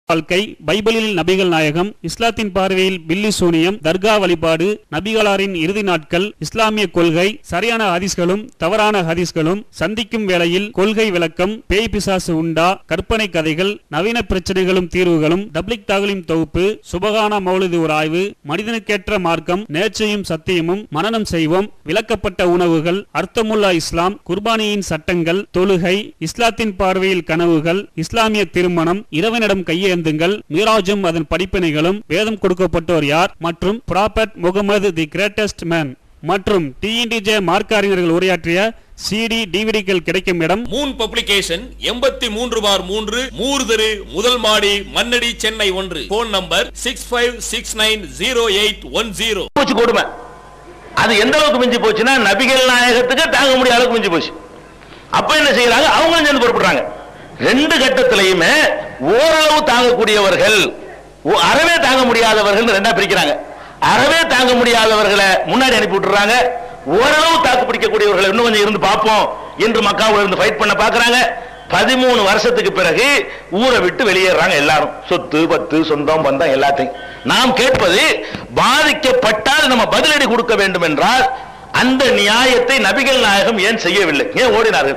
வாழ்க்கை பைபிளில் நபிகள் நாயகம் இஸ்லாத்தின் பார்வையில் பில்லி சூனியம் தர்கா வழிபாடு நபிகளாரின் இறுதி நாட்கள் இஸ்லாமிய கொள்கை சரியான ஹதீஸ்களும் தவறான ஹதீஸ்களும் சந்திக்கும் வேளையில் கொள்கை விளக்கம் பேய் பிசாசு உண்டா கற்பனை கதைகள் நவீன பிரச்சனைகளும் தீர்வுகளும் தப்லிக் தாகலின் தொகுப்பு சுபகான மௌலிது ஒரு ஆய்வு மனிதனுக்கேற்ற மார்க்கம் நேர்ச்சையும் சத்தியமும் மனனம் செய்வோம் விளக்கப்பட்ட உணவுகள் அர்த்தமுல்லா இஸ்லாம் குர்பானியின் சட்டங்கள் தொழுகை இஸ்லாத்தின் பார்வையில் கனவுகள் இஸ்லாமிய திருமணம் இறைவனிடம் கையேந்துங்கள் மீராஜும் அதன் படிப்பினைகளும் வேதம் கொடுக்கப்பட்டோர் யார் மற்றும் prophet Muhammad the greatest man மற்றும் டிஎன்டிஜே மார்க்க அறிஞர்கள் உரையாற்றிய சிடி டிவிடிகள் கிடைக்கும் இடம் மூன் பப்ளிகேஷன் எண்பத்தி மூன்று பார் மூன்று மூர் தெரு முதல் மாடி மண்ணடி சென்னை ஒன்று phone number six five six nine zero eight one zero போச்சு கொடுமை அது எந்த அளவுக்கு மிஞ்சி போச்சுன்னா நபிகள் நாயகத்துக்கு தாங்க முடியாத அளவுக்கு மிஞ்சி போச்சு அப்ப என்ன செய்யறாங்க அவங்களும் சேர்ந்து புறப்படுறாங்க ரெண்டு கட்டத்திலையுமே ஓரளவு தாங்கக்கூடியவர்கள் ஓ- அறவே தாங்க முடியாதவர்கள் ரெண்டா பிரிக்கிறாங்க அறவே தாங்க முடியாதவர்களை முன்னாடி அனுப்பி விட்டுறாங்க ஓரளவு தாக்கு பிடிக்கக்கூடியவர்களை இன்னும் கொஞ்சம் இருந்து பார்ப்போம் என்று மக்காவுல இருந்து ஃபைட் பண்ண பாக்குறாங்க பதிமூணு வருஷத்துக்கு பிறகு ஊரை விட்டு வெளியேறாங்க எல்லாரும் சொத்து பத்து சொந்தம் பந்தம் எல்லாத்தையும் நாம் கேட்பது பாதிக்கப்பட்டால் நம்ம பதிலடி கொடுக்க வேண்டும் என்றால் அந்த நியாயத்தை நபிகள் நாயகம் ஏன் செய்யவில்லை ஏன் ஓடினார்கள்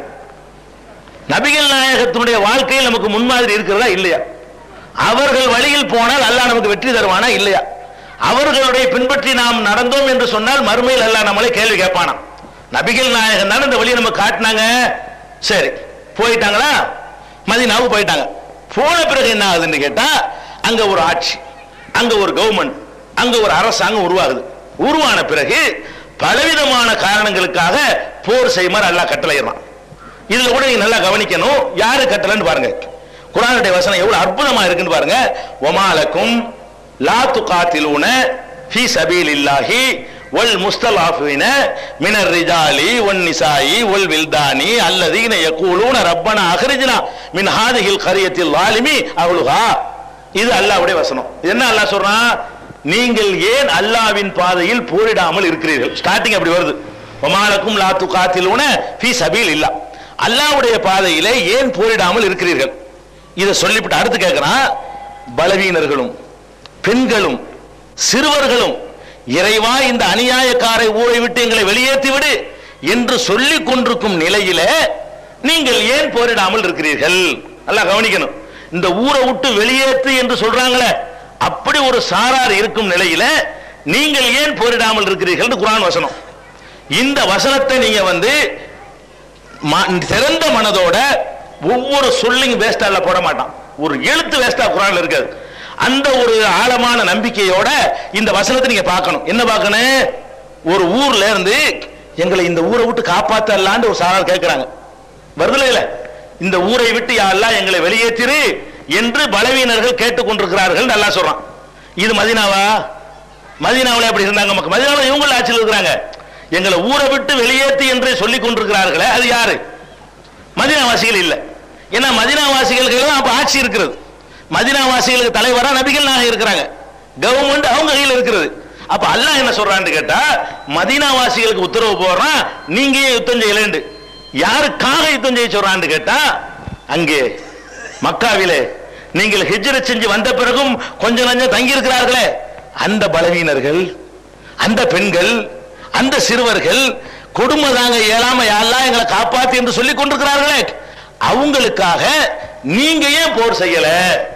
நபிகள் நாயகத்தினுடைய வாழ்க்கையில் நமக்கு முன்மாதிரி இருக்கிறதா இல்லையா அவர்கள் வழியில் போனால் அல்லாஹ் நமக்கு வெற்றி தருவானா இல்லையா அவர்களுடைய பின்பற்றி நாம் நடந்தோம் என்று சொன்னால் மறுமையில் அல்லாஹ் நம்மளை கேள்வி கேட்பானாம் நபிகள் நாயகம் தானே இந்த வழியை நம்ம காட்டினாங்க சரி போயிட்டாங்களா மதினாவுக்கு போயிட்டாங்க போன பிறகு என்ன ஆகுதுன்னு கேட்டா அங்க ஒரு ஆட்சி அங்க ஒரு கவர்மெண்ட் அங்க ஒரு அரசாங்கம் உருவாகுது உருவான பிறகு பலவிதமான காரணங்களுக்காக போர் செய்யுமாறு அல்லாஹ் கட்டளையிடுறான் இதுல கூட நீங்க நல்லா கவனிக்கணும் யாரு கட்டலன்னு பாருங்க குரானுடைய வசனம் எவ்வளவு அற்புதமா இருக்குன்னு பாருங்க ஒமாலக்கும் லா துகாத்திலூன ஃபீ சபீலில்லாஹி வல் முஸ்தலாஃபின மினர் ரிஜாலி ஒன் நிசாயி ஒல் வில்தானி அல்லதீன யகூலூன ரப்பனா அஹ்ரிஜ்னா மின் ஹாதிஹில் கரியத்தில் லாலிமி அவ்லுஹா இது அல்லாஹ்வுடைய வசனம் இது என்ன அல்லாஹ் சொல்றான் நீங்கள் ஏன் அல்லாஹ்வின் பாதையில் போரிடாமல் இருக்கிறீர்கள் ஸ்டார்டிங் அப்படி வருது ஒமாலக்கும் லா துகாத்திலூன ஃபீ சபீல் இல்லா அல்லாஹ்வுடைய பாதையிலே ஏன் போரிடாமல் இருக்கிறீர்கள் இதை சொல்லிவிட்டு அடுத்து கேட்கிறான் பலவீனர்களும் பெண்களும் சிறுவர்களும் இறைவா இந்த அநியாயக்காரை ஊரை விட்டு எங்களை வெளியேற்றி விடு என்று சொல்லிக் கொண்டிருக்கும் நிலையில நீங்கள் ஏன் போரிடாமல் இருக்கிறீர்கள் நல்லா கவனிக்கணும் இந்த ஊரை விட்டு வெளியேற்று என்று சொல்றாங்களே அப்படி ஒரு சாரார் இருக்கும் நிலையில நீங்கள் ஏன் போரிடாமல் இருக்கிறீர்கள் குரான் வசனம் இந்த வசனத்தை நீங்க வந்து ம- திறந்த மனதோட ஒவ்வொரு சொல்லிங் வேஸ்டால போட மாட்டான் ஒரு எழுத்து வேஸ்டா குரான்ல இருக்காது அந்த ஒரு ஆழமான நம்பிக்கையோட இந்த வசனத்தை நீங்க பார்க்கணும் என்ன பார்க்கணும் ஒரு ஊர்ல இருந்து எங்களை இந்த ஊரை விட்டு காப்பாத்தலான்னு ஒரு சாரார் கேட்கிறாங்க வருதுல இல்ல இந்த ஊரை விட்டு யாரெல்லாம் எங்களை வெளியேற்றிரு என்று பலவீனர்கள் கேட்டுக்கொண்டிருக்கிறார்கள் நல்லா சொல்றான் இது மதினாவா மதீனாவுல எப்படி இருந்தாங்க மக்கள் மதீனாவுல இவங்க ஆட்சியில் இருக்கிறாங்க எங்களை ஊரை விட்டு வெளியேற்றி என்று சொல்லிக் கொண்டிருக்கிறார்களே அது யாரு மதினாவாசிகள் இல்ல ஏன்னா மதினாவாசிகளுக்கு தான் அப்ப ஆட்சி இருக்கிறது மதினாவாசிகளுக்கு தலைவரா நபிகள் நாயகம் இருக்கிறாங்க கவர்மெண்ட் அவங்க கையில் இருக்கிறது அப்ப அல்லாஹ் என்ன சொல்றான்னு கேட்டா மதீனாவாசிகளுக்கு உத்தரவு போடுறான் நீங்க ஏன் யுத்தம் செய்யலண்டு யாருக்காக யுத்தம் செய்ய சொல்றான்னு கேட்டா அங்கே மக்காவிலே நீங்கள் ஹிஜ்ரத் செஞ்சு வந்த பிறகும் கொஞ்சம் கொஞ்சம் தங்கி இருக்கிறார்களே அந்த பலவீனர்கள் அந்த பெண்கள் அந்த சிறுவர்கள் கொடுமை தாங்க இயலாம யாரெல்லாம் எங்களை காப்பாத்து என்று சொல்லிக் கொண்டிருக்கிறார்களே அவங்களுக்காக நீங்க ஏன் போர் செய்யல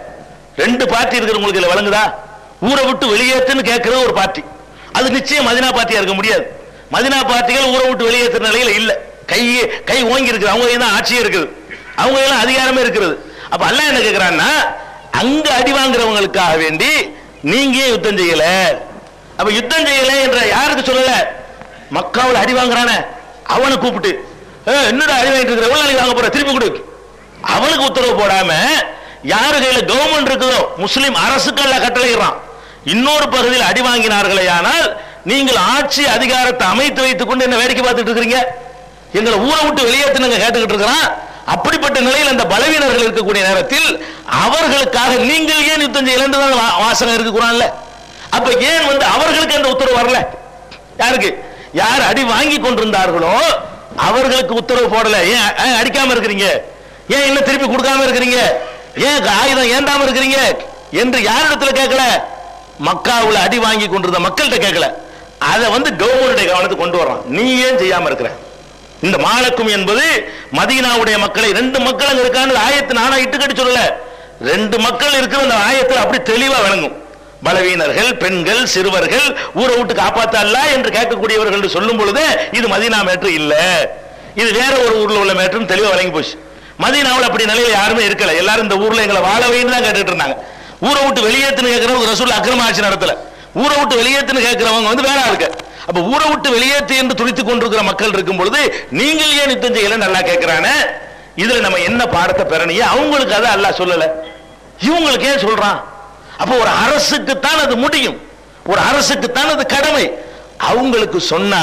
ரெண்டு பார்ட்டி இருக்கிற உங்களுக்கு இதுல விளங்குதா ஊரை விட்டு வெளியேற்றுன்னு கேட்கறது ஒரு பார்ட்டி அது நிச்சயம் மதினா பார்ட்டியா இருக்க முடியாது மதினா பார்ட்டிகள் ஊரை விட்டு வெளியேற்றுற நிலையில இல்ல கை கை ஓங்கி இருக்குது அவங்க கையில தான் ஆட்சியே இருக்குது அவங்க கையில அதிகாரமே இருக்கிறது அப்ப அல்லாஹ் என்ன கேக்குறான்னா அங்க அடி வாங்குறவங்களுக்காக வேண்டி நீங்க ஏன் யுத்தம் செய்யல அப்ப யுத்தம் செய்யல என்ற யாருக்கு சொல்லல மக்காவில் அடி வாங்குறானே அவனை கூப்பிட்டு "ஏய், என்னடா அடி வாங்கிட்டு இருக்கிற எவ்வளவு நாளைக்கு வாங்க போற திருப்பி கொடு அவனுக்கு உத்தரவு போடாம யாரு கையில கவர்மெண்ட் இருக்குதோ முஸ்லிம் அரசுக்கல்ல கட்டளையிடுறான் இன்னொரு பகுதியில் அடி வாங்கினார்களே ஆனால் நீங்கள் ஆட்சி அதிகாரத்தை அமைத்து வைத்துக் கொண்டு என்ன வேடிக்கை பார்த்துட்டு இருக்கிறீங்க எங்களை ஊரை விட்டு வெளியேற்றுனுங்க கேட்டுக்கிட்டு இருக்கிறான் அப்படிப்பட்ட நிலையில் அந்த பலவீனர்கள் இருக்கக்கூடிய நேரத்தில் அவர்களுக்காக நீங்கள் ஏன் யுத்தம் செய்யலன்றதான் வா- வாசகம் இருக்கு குரான்ல அப்ப ஏன் வந்து அவர்களுக்கு அந்த உத்தரவு வரல யாருக்கு யார் அடி வாங்கி கொண்டிருந்தார்களோ அவர்களுக்கு உத்தரவு போடல ஏன் ஏன் அடிக்காம இருக்கிறீங்க ஏன் இன்னும் திருப்பி கொடுக்காம இருக்கிறீங்க ஏன் ஆயுதம் ஏந்தாம இருக்கிறீங்க என்று யாரிடத்துல கேட்கல மக்காவுல அடி வாங்கி கொண்டிருந்த மக்கள்கிட்ட கேட்கல அதை வந்து கவர்மெண்ட் கவனத்துக்கு கொண்டு வர்றான் நீ ஏன் செய்யாம இருக்கிற இந்த மாலக்கும் என்பது மதீனாவுடைய மக்களை ரெண்டு மக்கள் அங்க இருக்கான்னு ஆயத்து நானா இட்டுக்கட்டி சொல்லல ரெண்டு மக்கள் இருக்கிற அந்த ஆயத்தில் அப்படி தெளிவா விளங்கும் பலவீனர்கள் பெண்கள் சிறுவர்கள் ஊரை விட்டு காப்பாத்தல்ல என்று கேட்கக்கூடியவர்கள் என்று சொல்லும் பொழுது இது மதீனா மேற்று இல்ல இது வேற ஒரு ஊர்ல உள்ள மேற்றும் தெளிவா விளங்கி போச்சு மதீனாவில் அப்படி நிலையில யாருமே இருக்கல எல்லாரும் இந்த ஊர்ல எங்களை வாழ வைன்னு தான் கேட்டுட்டு இருந்தாங்க ஊரை விட்டு வெளியேத்துன்னு கேட்கறவங்க ரசூல் அக்கிரம ஆட்சி நடத்தல ஊரை விட்டு வெளியேத்துன்னு கேட்கறவங்க வந்து வேற இருக்கு அப்ப ஊரை விட்டு வெளியேற்று என்று துடித்துக் கொண்டிருக்கிற மக்கள் இருக்கும் பொழுது நீங்கள் ஏன் யுத்தம் செய்யல நல்லா கேட்கிறானே இதுல நம்ம என்ன பாடத்தை பெறணியே அவங்களுக்கு அதை அல்லாஹ் சொல்லல இவங்களுக்கு ஏன் சொல்றான் அப்போ ஒரு அரசுக்கு தான் அது முடியும் ஒரு அரசுக்கு தான் அது கடமை அவங்களுக்கு சொன்னா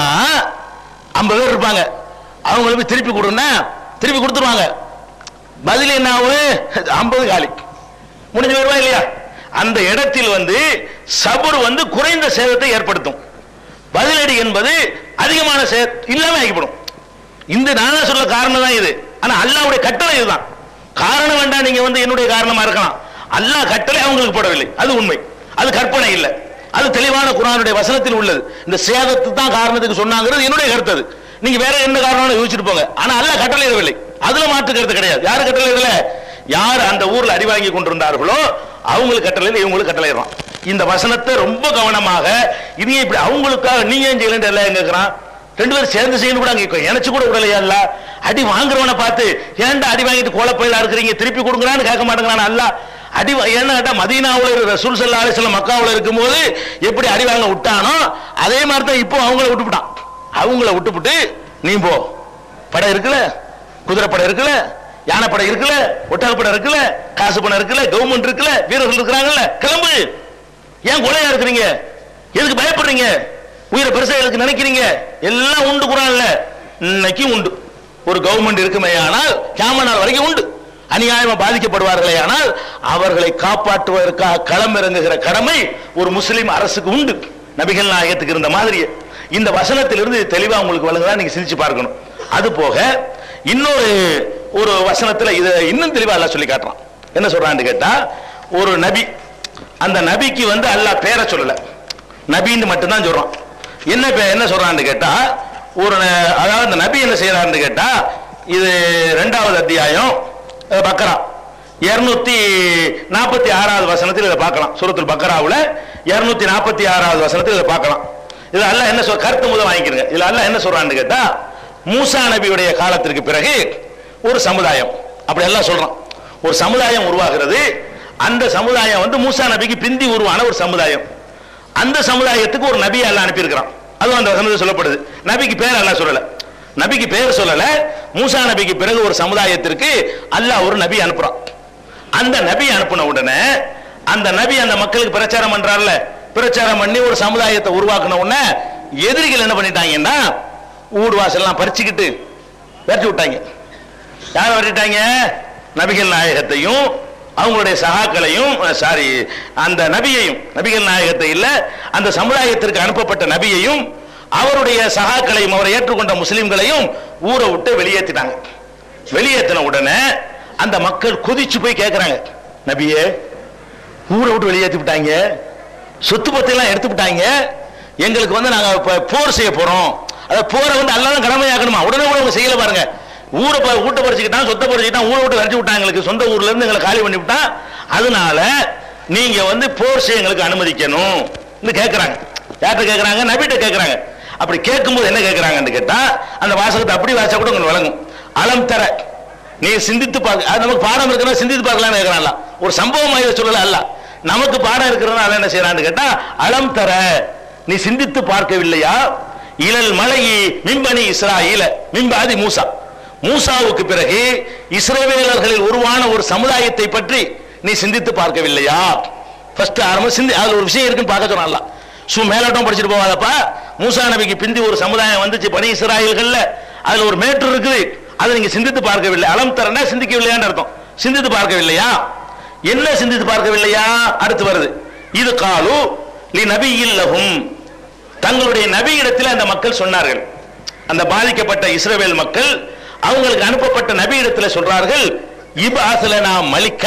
ஐம்பது பேர் இருப்பாங்க அவங்களுக்கு போய் திருப்பி கொடுன்னா திருப்பி கொடுத்துருவாங்க பதில் என்ன ஆகும் ஐம்பது காலி முடிஞ்சு வருவா இல்லையா அந்த இடத்தில் வந்து சபுர் வந்து குறைந்த சேதத்தை ஏற்படுத்தும் பதிலடி என்பது அதிகமான சே இல்லாம ஆகிப்படும் இந்த நானா சொல்ல காரணம் தான் இது ஆனா அல்லாவுடைய கட்டளை இதுதான் காரணம் வேண்டாம் நீங்க வந்து என்னுடைய காரணமா இருக்கலாம் அல்லாஹ் கட்டளை அவங்களுக்கு போடவில்லை அது உண்மை அது கற்பனை இல்லை அது தெளிவான குரானுடைய வசனத்தில் உள்ளது இந்த சேதத்து தான் காரணத்துக்கு சொன்னாங்கிறது என்னுடைய கருத்து அது நீங்க வேற என்ன காரணம்னு யோசிச்சுட்டு போங்க ஆனா அல்லாஹ் கட்டளை இடவில்லை அதுல மாற்று கருத்து கிடையாது யாரு கட்டளை இடல யார் அந்த ஊர்ல அடி வாங்கி கொண்டிருந்தார்களோ அவங்களுக்கு கட்டளை இவங்களுக்கு கட்டளையிடுறான் இந்த வசனத்தை ரொம்ப கவனமாக இனியே இப்படி அவங்களுக்காக நீங்க ஏன் செய்யலன்னு எல்லாம் கேட்கிறான் ரெண்டு பேரும் சேர்ந்து செய்யணும் கூட அங்க எனச்சு கூட விடலையா இல்ல அடி வாங்குறவனை பார்த்து ஏன்டா அடி வாங்கிட்டு கோலப்பயிலா இருக்கிறீங்க திருப்பி கொடுங்கறான்னு கேட்க மாட்டேங்கிறான் அல்ல அடி வா- ஏன்னா கேட்டா மதீனாவுல ரசூல் சல்லா அலிஸ்லாம் மக்காவுல இருக்கும்போது எப்படி அடி வாங்க விட்டானோ அதே மாதிரி தான் இப்போ அவங்கள விட்டுவிட்டான் அவங்கள விட்டுப்புட்டு நீ போ படம் இருக்குல்ல குதிரை படம் இருக்குல்ல யானை படம் இருக்குல்ல ஒட்டக படம் இருக்குல்ல காசு பணம் இருக்குல்ல கவர்மெண்ட் இருக்குல்ல வீரர்கள் இருக்கிறாங்கல்ல கிளம்பு ஏன் கொலையா இருக்கிறீங்க எதுக்கு பயப்படுறீங்க உயிரை பெருசா எதுக்கு நினைக்கிறீங்க எல்லாம் உண்டு குரான்ல இன்னைக்கு உண்டு ஒரு கவர்மெண்ட் இருக்குமே ஆனால் கியாம நாள் வரைக்கும் உண்டு அநியாயமா பாதிக்கப்படுவார்களே ஆனால் அவர்களை காப்பாற்றுவதற்காக களமிறங்குகிற கடமை ஒரு முஸ்லிம் அரசுக்கு உண்டு நபிகள் நாயகத்துக்கு இருந்த மாதிரி இந்த வசனத்திலிருந்து இது தெளிவா உங்களுக்கு வழங்குதா நீங்க சிந்திச்சு பார்க்கணும் அது போக இன்னொரு ஒரு வசனத்துல இதை இன்னும் தெளிவா அல்லாஹ் சொல்லி காட்டுறான் என்ன சொல்றான்னு கேட்டா ஒரு நபி அந்த நபிக்கு வந்து அல்லாஹ் பேரை சொல்லல நபின்னு மட்டும்தான் சொல்றான் என்ன பே- என்ன சொல்றான்னு கேட்டா ஒரு ந- அதாவது அந்த நபி என்ன செய்யறான்னு கேட்டா இது ரெண்டாவது அத்தியாயம் அஹ், பக்கரா இருநூத்தி நாற்பத்தி ஆறாவது வசனத்தில் இதை பார்க்கலாம் சூரத்துல் பக்கராவுல இருநூத்தி நாற்பத்தி ஆறாவது வசனத்தில் இதை பார்க்கலாம் இது அல்லாஹ் என்ன சொல் கருத்து முதல் வாங்கிக்கிறங்க இதுல அல்லாஹ் என்ன சொல்றான்னு கேட்டா மூசா நபியுடைய காலத்திற்கு பிறகு ஒரு சமுதாயம் அப்படி எல்லாம் சொல்றான் ஒரு சமுதாயம் உருவாகிறது அந்த சமுதாயம் வந்து மூசா நபிக்கு பிந்தி உருவான ஒரு சமுதாயம் அந்த சமுதாயத்துக்கு ஒரு நபியை அல்லாஹ் அனுப்பியிருக்கிறான் அதுவும் அந்த வசனத்தில் சொல்லப்படுது நபிக்கு பேர் அல்லாஹ் சொல்லல நபிக்கு பேர் சொல்லல மூசா நபிக்கு பிறகு ஒரு சமுதாயத்திற்கு அல்லாஹ் ஒரு நபி அனுப்புறான் அந்த நபி அனுப்பின உடனே அந்த நபி அந்த மக்களுக்கு பிரச்சாரம் பண்றாருல பிரச்சாரம் பண்ணி ஒரு சமுதாயத்தை உருவாக்குன உடனே எதிரிகள் என்ன பண்ணிட்டாங்கன்னா ஊடு வாசல்லாம் பறிச்சுக்கிட்டு விரட்டி விட்டாங்க யாரை விரட்டிட்டாங்க நபிகள் நாயகத்தையும் அவங்களுடைய சகாக்களையும் சாரி அந்த நபியையும் நபிகள் நாயகத்தை இல்ல அந்த சமுதாயத்திற்கு அனுப்பப்பட்ட நபியையும் அவருடைய சகாக்களையும் அவரை ஏற்றுக்கொண்ட முஸ்லிம்களையும் ஊரை விட்டு வெளியேற்றிட்டாங்க வெளியேற்றின உடனே அந்த மக்கள் கொதிச்சு போய் கேட்கறாங்க நபியே ஊரை விட்டு வெளியேற்றி விட்டாங்க சொத்து பத்தி எல்லாம் எடுத்து விட்டாங்க எங்களுக்கு வந்து நாங்க இப்ப போர் செய்ய போறோம் அத போரை வந்து அல்லாதான் கடமையாக்கணுமா உடனே கூட அவங்க செய்யல பாருங்க ஊரை ப- வீட்டை பறிச்சுக்கிட்டான் சொத்தை பறிச்சுக்கிட்டான் ஊரை விட்டு வரைச்சு விட்டாங்க எங்களுக்கு சொந்த ஊர்ல இருந்து எங்களை காலி பண்ணி விட்டான் அதனால நீங்க வந்து போர் செய்ய எங்களுக்கு அனுமதிக்கணும் கேட்கறாங்க யார்கிட்ட கேட்கறாங்க நபிட்ட கேட்கறாங்க அப்படி கேட்கும்போது என்ன கேட்கறாங்கன்னு கேட்டா அந்த வாசகத்தை அப்படி வாசா கூட உங்களுக்கு வழங்கும் அலம் தர நீ சிந்தித்து பார்க்க அது நமக்கு பாடம் இருக்கிறதா சிந்தித்து பார்க்கலாம்னு கேட்கறான்ல ஒரு சம்பவம் இதை சொல்லல அல்ல நமக்கு பாடம் இருக்கிறதா என்ன செய்யறான்னு கேட்டா அலம் தர நீ சிந்தித்து பார்க்கவில்லையா இளல் மலையி மின்பனி இஸ்ராயில மின்பாதி மூசா மூசாவுக்கு பிறகு இஸ்ரவேலர்களில் உருவான ஒரு சமுதாயத்தை பற்றி நீ சிந்தித்து பார்க்கவில்லையா ஃபர்ஸ்ட் ஆரம்பம் சிந்தி அதுல ஒரு விஷயம் இருக்குன்னு பார்க்க சொன்னான்ல சு மேலோட்டம் படிச்சுட்டு போவாதப்பா மூசா நபிக்கு பிந்தி ஒரு சமுதாயம் வந்துச்சு பனி இஸ்ராயல்கள்ல அதுல ஒரு மேற்று இருக்குது அதை நீங்க சிந்தித்து பார்க்கவில்லை அலம் தரனா சிந்திக்கவில்லையான்னு அர்த்தம் சிந்தித்து பார்க்கவில்லையா என்ன சிந்தித்து பார்க்கவில்லையா அடுத்து வருது இது காலு லி நபியில்லஹும் தங்களுடைய நபியிடத்தில் அந்த மக்கள் சொன்னார்கள் அந்த பாதிக்கப்பட்ட இஸ்ரவேல் மக்கள் அவங்களுக்கு அனுப்பப்பட்ட நபியிடத்தில் சொல்றார்கள் இப் மலிக்கன்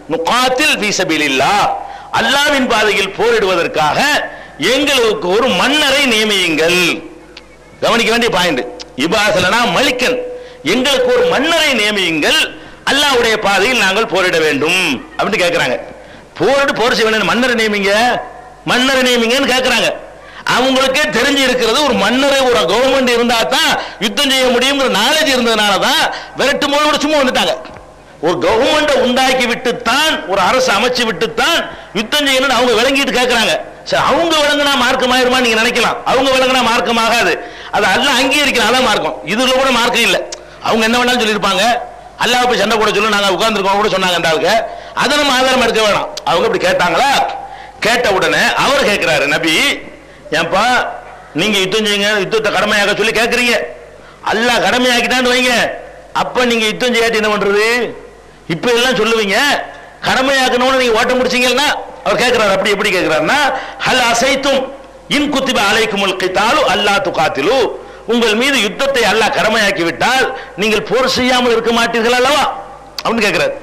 நுகாத்தில் வீசபிலில்லா அல்லாவின் பாதையில் போரிடுவதற்காக எங்களுக்கு ஒரு மன்னரை நியமியுங்கள் கவனிக்க வேண்டிய பாயிண்ட் இபாசலனா மலிக்கன் எங்களுக்கு ஒரு மன்னரை நியமியுங்கள் அல்லாஹ்வுடைய பாதையில் நாங்கள் போரிட வேண்டும் அப்படின்னு கேட்கிறாங்க போரிட்டு போர் செய்ய வேண்டும் மன்னரை நியமிங்க மன்னரை நியமிங்கன்னு கேட்கிறாங்க அவங்களுக்கே தெரிஞ்சு இருக்கிறது ஒரு மன்னரை ஒரு கவர்மெண்ட் இருந்தா தான் யுத்தம் செய்ய முடியுங்கிற நாலேஜ் இருந்ததுனால தான் விரட்டு போல சும்மா வந்துட்டாங்க ஒரு கவர்மெண்ட்டை உண்டாக்கி விட்டுத்தான் ஒரு அரசு அமைச்சு விட்டுத்தான் யுத்தம் செய்யணும்னு அவங்க விளங்கிட்டு கேட்கறாங்க சரி அவங்க விளங்குனா மார்க்கமாயிருமா நீங்க நினைக்கலாம் அவங்க விளங்குனா மார்க்கமாகாது அது அல்ல அங்கீகரிக்கலாம் அதான் மார்க்கம் இதுல கூட மார்க்கம் இல்ல அவங்க என்ன வேணாலும் சொல்லியிருப்பாங்க அல்லாஹ் போய் சண்டை போட சொல்லி நாங்க உட்கார்ந்துருக்கோம் கூட சொன்னாங்க அந்த ஆளுக்கு அதை நம்ம ஆதாரம் எடுக்க வேணாம் அவங்க இப்படி கேட்டாங்களா கேட்ட உடனே அவர் கேட்கிறாரு நபி ஏன்பா நீங்க யுத்தம் செய்யுங்க யுத்தத்தை கடமையாக்க சொல்லி கேட்கறீங்க அல்லாஹ் கடமையாக்கிட்டான்னு வைங்க அப்ப நீங்க யுத்தம் செய்யாட்டி என்ன பண்றது இப்ப எல்லாம் சொல்லுவீங்க கடமையாக்கணும்னு நீங்க ஓட்டம் முடிச்சீங்கன்னா அவர் கேட்கிறாரு அப்படி எப்படி கேட்கிறாருன்னா ஹல் அசைத்தும் இன் குத்திப அலைக்குமுல் கித்தாலு அல்லாஹ் துகாத்திலு உங்கள் மீது யுத்தத்தை அல்லாஹ் கடமையாக்கி விட்டால் நீங்கள் போர் செய்யாமல் இருக்க மாட்டீர்கள் அல்லவா அப்படின்னு கேட்கிறாரு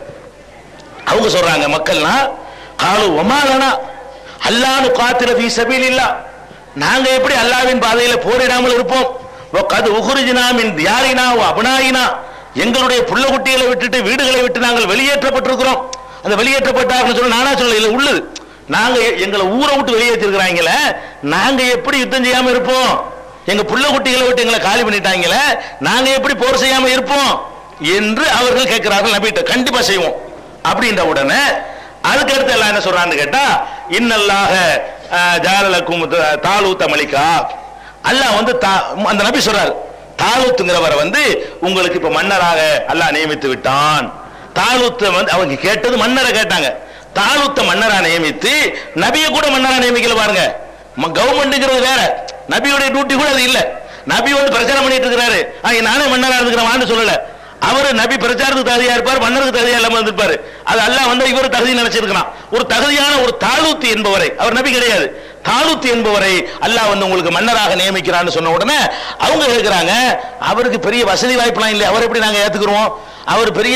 அவங்க சொல்றாங்க மக்கள்னா காலு ஒமாலனா அல்லாஹ்னு காத்திர ஃபீ சபீலில்லா நாங்க எப்படி அல்லாஹ்வின் பாதையில போரிடாமல் இருப்போம் கது உகுரிஜினா மின் தியாரினா வ அபனாயினா எங்களுடைய புள்ள குட்டிகளை விட்டுட்டு வீடுகளை விட்டு நாங்கள் வெளியேற்றப்பட்டிருக்கிறோம் அந்த வெளியேற்றப்பட்டார்கள் சொல்ல நானா சொல்ல இல்ல உள்ளது நாங்க எ- எங்களை ஊரை விட்டு வெளியேற்றிருக்கிறாங்களே நாங்க எப்படி யுத்தம் செய்யாம இருப்போம் எங்க புள்ள குட்டிகளை விட்டு எங்களை காலி பண்ணிட்டாங்களே நாங்க எப்படி போர் செய்யாம இருப்போம் என்று அவர்கள் கேட்கிறார்கள் நபிட்ட கண்டிப்பா செய்வோம் அப்படின்ற உடனே அதுக்கு அடுத்து எல்லாம் என்ன சொல்றான்னு கேட்டா இன்னல்லாக ஜாலலக்கும் தாலூத்த மலிகா அல்லாஹ் வந்து தா- அந்த நபி சொல்றாரு தாலூத்துங்கிறவரை வந்து உங்களுக்கு இப்ப மன்னராக அல்லாஹ் நியமித்து விட்டான் தாலூத்த வந்து அவங்க கேட்டது மன்னரை கேட்டாங்க தாலூத்த மன்னரா நியமித்து நபியை கூட மன்னரா நியமிக்கல பாருங்க கவர்மெண்ட்ங்கிறது வேற நபியுடைய டியூட்டி கூட அது இல்ல நபி வந்து பிரச்சாரம் பண்ணிட்டு இருக்கிறாரு ஆ, நானே மன்னரா இருக்கிறேன் சொல்லல அவரு நபி பிரச்சாரத்துக்கு தகுதியா இருப்பார் மன்னருக்கு தகுதியா இல்லாம இருந்திருப்பாரு அது அல்லாஹ் வந்து இவர் தகுதி நினைச்சிருக்கலாம் ஒரு தகுதியான ஒரு தாலூத்தி என்பவரை அவர் நபி கிடையாது தாலூத்தி என்பவரை அல்லாஹ் வந்து உங்களுக்கு மன்னராக நியமிக்கிறான்னு சொன்ன உடனே அவங்க கேட்கிறாங்க அவருக்கு பெரிய வசதி வாய்ப்புலாம் இல்லை அவர் எப்படி நாங்க ஏத்துக்கிறோம் அவர் பெரிய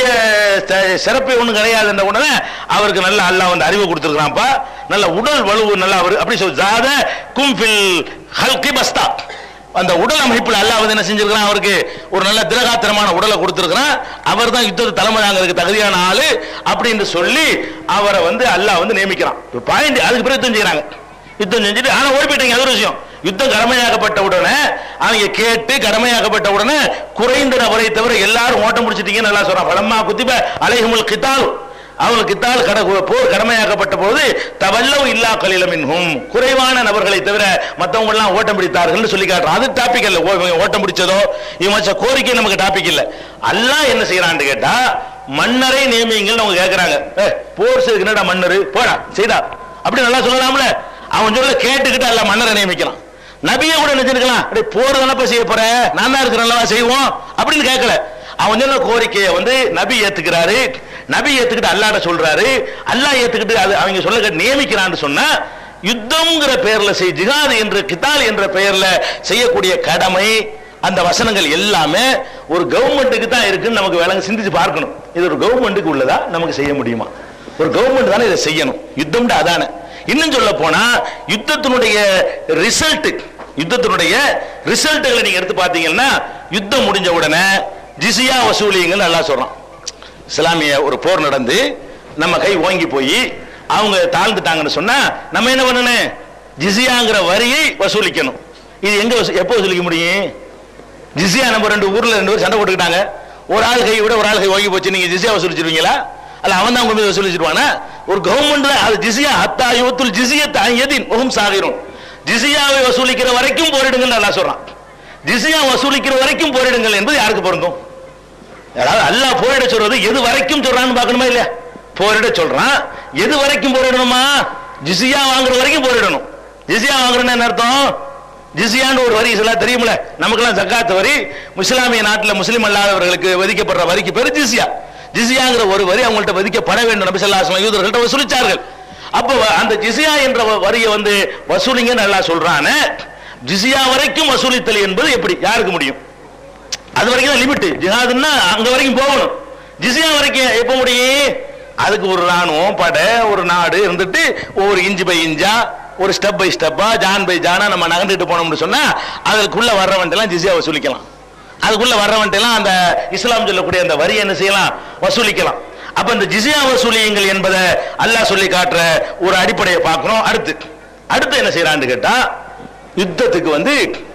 த- சிறப்பு ஒண்ணும் கிடையாதுன்ற உடனே அவருக்கு நல்ல அல்லாஹ் வந்து அறிவு கொடுத்துருக்கான்ப்பா நல்ல உடல் வலுவு நல்லா அவர் அப்படி சொல்லி ஜாத கும்பில் ஹல்கி பஸ்தா அந்த உடல் அமைப்புல அல்லாஹ் வந்து என்ன செஞ்சிருக்கிறான் அவருக்கு ஒரு நல்ல திரகாத்திரமான உடலை கொடுத்திருக்கிறான் அவர் தான் யுத்தத்து தலைமை தாங்கிறதுக்கு தகுதியான ஆளு அப்படின்னு சொல்லி அவரை வந்து அல்லாஹ் வந்து நியமிக்கிறான் பாயிண்ட் அதுக்கு பிறகு யுத்தம் செய்யறாங்க யுத்தம் செஞ்சுட்டு ஆனா ஓடி போயிட்டீங்க அது ஒரு விஷயம் யுத்தம் கடமையாக்கப்பட்ட உடனே அவங்க கேட்டு கடமையாக்கப்பட்ட உடனே குறைந்த நபரை தவிர எல்லாரும் ஓட்டம் முடிச்சிட்டீங்கன்னு நல்லா சொல்றான் பலம்மா குத்திப அலைஹுமுல் கித்தால் அவங்களுக்கு கித்தால் கட போர் கடமையாக்கப்பட்ட போது தவல்லவு இல்லா கலில மின்ஹும் குறைவான நபர்களை தவிர மத்தவங்க எல்லாம் ஓட்டம் பிடித்தார்கள் சொல்லி காட்டுறான் அது டாபிக் இல்ல ஓ- இவங்க ஓட்டம் பிடிச்சதோ இவங்க வச்ச கோரிக்கை நமக்கு டாபிக் இல்ல அல்லாஹ் என்ன செய்யறான்னு கேட்டா மன்னரை நியமியுங்கள்னு அவங்க கேக்குறாங்க "ஏய், போர் செய்யுது என்னடா மன்னர் போடா செய்தா அப்படி நல்லா சொல்லலாம்ல அவன் சொல்ல கேட்டுக்கிட்டு அல்ல மன்னரை நியமிக்கலாம் நபியை கூட நினைச்சிருக்கலாம் "டேய், போர் தானப்ப செய்ய போற நான் தான் இருக்கிறேன் செய்வோம் அப்படின்னு கேட்கல அவன் சொன்ன கோரிக்கையை வந்து நபி ஏத்துக்கிறாரு நபி ஏத்துக்கிட்டு அல்லாட சொல்றாரு அல்லாஹ் ஏத்துக்கிட்டு அது அவங்க சொல்ல கேட்டு நியமிக்கிறான்னு சொன்னா யுத்தம்ங்கிற பெயர்ல செய் ஜிகாது என்ற கித்தால் என்ற பெயர்ல செய்யக்கூடிய கடமை அந்த வசனங்கள் எல்லாமே ஒரு கவர்மெண்ட்டுக்கு தான் இருக்குன்னு நமக்கு விளங்க சிந்திச்சு பார்க்கணும் இது ஒரு கவர்மெண்ட்டுக்கு உள்ளதா நமக்கு செய்ய முடியுமா ஒரு கவர்மெண்ட் தானே இதை செய்யணும் யுத்தம்டா அதானே இன்னும் சொல்ல போனா யுத்தத்தினுடைய ரிசல்ட் யுத்தத்தினுடைய ரிசல்ட்டுகளை நீங்க எடுத்து பார்த்தீங்கன்னா யுத்தம் முடிஞ்ச உடனே ஜிசியா வசூலிங்கன்னு நல்லா சொல்றான் இஸ்லாமிய ஒரு போர் நடந்து நம்ம கை ஓங்கி போய் அவங்க தாழ்ந்துட்டாங்கன்னு சொன்னா நம்ம என்ன பண்ணணும் ஜிசியாங்கிற வரியை வசூலிக்கணும் இது எங்க வசூ- எப்போ வசூலிக்க முடியும் ஜிசியா நம்ம ரெண்டு ஊர்ல ரெண்டு பேர் சண்டை போட்டுக்கிட்டாங்க ஒரு ஆள் கை விட ஒரு ஆள் கை ஓங்கி போச்சு நீங்க ஜிசியா வசூலிச்சிருவீங்களா அல்ல அவன் தான் உங்க மீது வசூலிச்சிருவானா ஒரு கவர்மெண்ட் அது ஜிசியா ஹத்தா யுவத்துல் ஜிசியத் எதின் முகம் சாகிரும் ஜிசியாவை வசூலிக்கிற வரைக்கும் போரிடுங்கள் நல்லா சொல்றான் ஜிசியா வசூலிக்கிற வரைக்கும் போரிடுங்கள் என்பது யாருக்கு பொருந்தும் அதாவது அல்லாஹ் போரிட சொல்றது எது வரைக்கும் சொல்றான்னு பார்க்கணுமா இல்லையா போரிட சொல்றான் எது வரைக்கும் போரிடணுமா ஜிசியா வாங்குற வரைக்கும் போரிடணும் ஜிசியா வாங்குறேன்னு என்ன அர்த்தம் ஜிசியான்னு ஒரு வரி இதெல்லாம் தெரியுமில்ல நமக்கெல்லாம் ஜக்காத் வரி இஸ்லாமிய நாட்டில் முஸ்லீம் அல்லாதவர்களுக்கு விதிக்கப்படுற வரிக்கு பேரு ஜிசியா ஜிசியாங்கிற ஒரு வரி அவங்கள்ட்ட விதிக்கப்பட வேண்டும் நபி ஸல்லல்லாஹு அலைஹி வஸல்லம் யூதர்கள்ட்ட வசூலிச்சார்கள் அப்போ வ- அந்த ஜிசியா என்ற வ- வரியை வந்து வசூலிங்கன்னு நல்லா சொல்றானே ஜிசியா வரைக்கும் வசூலித்தல் என்பது எப்படி யாருக்கு முடியும் அது வரைக்கும் தான் லிமிட் ஜிஹாதுன்னா அங்க வரைக்கும் போகணும் ஜிசியா வரைக்கும் எப்ப முடியும் அதுக்கு ஒரு ராணுவம் படை ஒரு நாடு இருந்துட்டு ஒவ்வொரு இன்ச்சு பை இன்ச்சா ஒரு ஸ்டெப் பை ஸ்டெப்பா ஜான் பை ஜானா நம்ம நகர்ந்துட்டு போனோம்னு சொன்னா அதுக்குள்ள வர்றவன்ட்டெல்லாம் ஜிசியா வசூலிக்கலாம் அதுக்குள்ள வர்றவன்ட்டெல்லாம் அந்த இஸ்லாம் சொல்லக்கூடிய அந்த வரி என்ன செய்யலாம் வசூலிக்கலாம் அப்ப இந்த ஜிசியா வசூலியுங்கள் என்பதை அல்லாஹ் சொல்லி காட்டுற ஒரு அடிப்படையை பார்க்கணும் அடுத்து அடுத்து என்ன செய்யறான்னு கேட்டா யுத்தத்துக்கு வந்து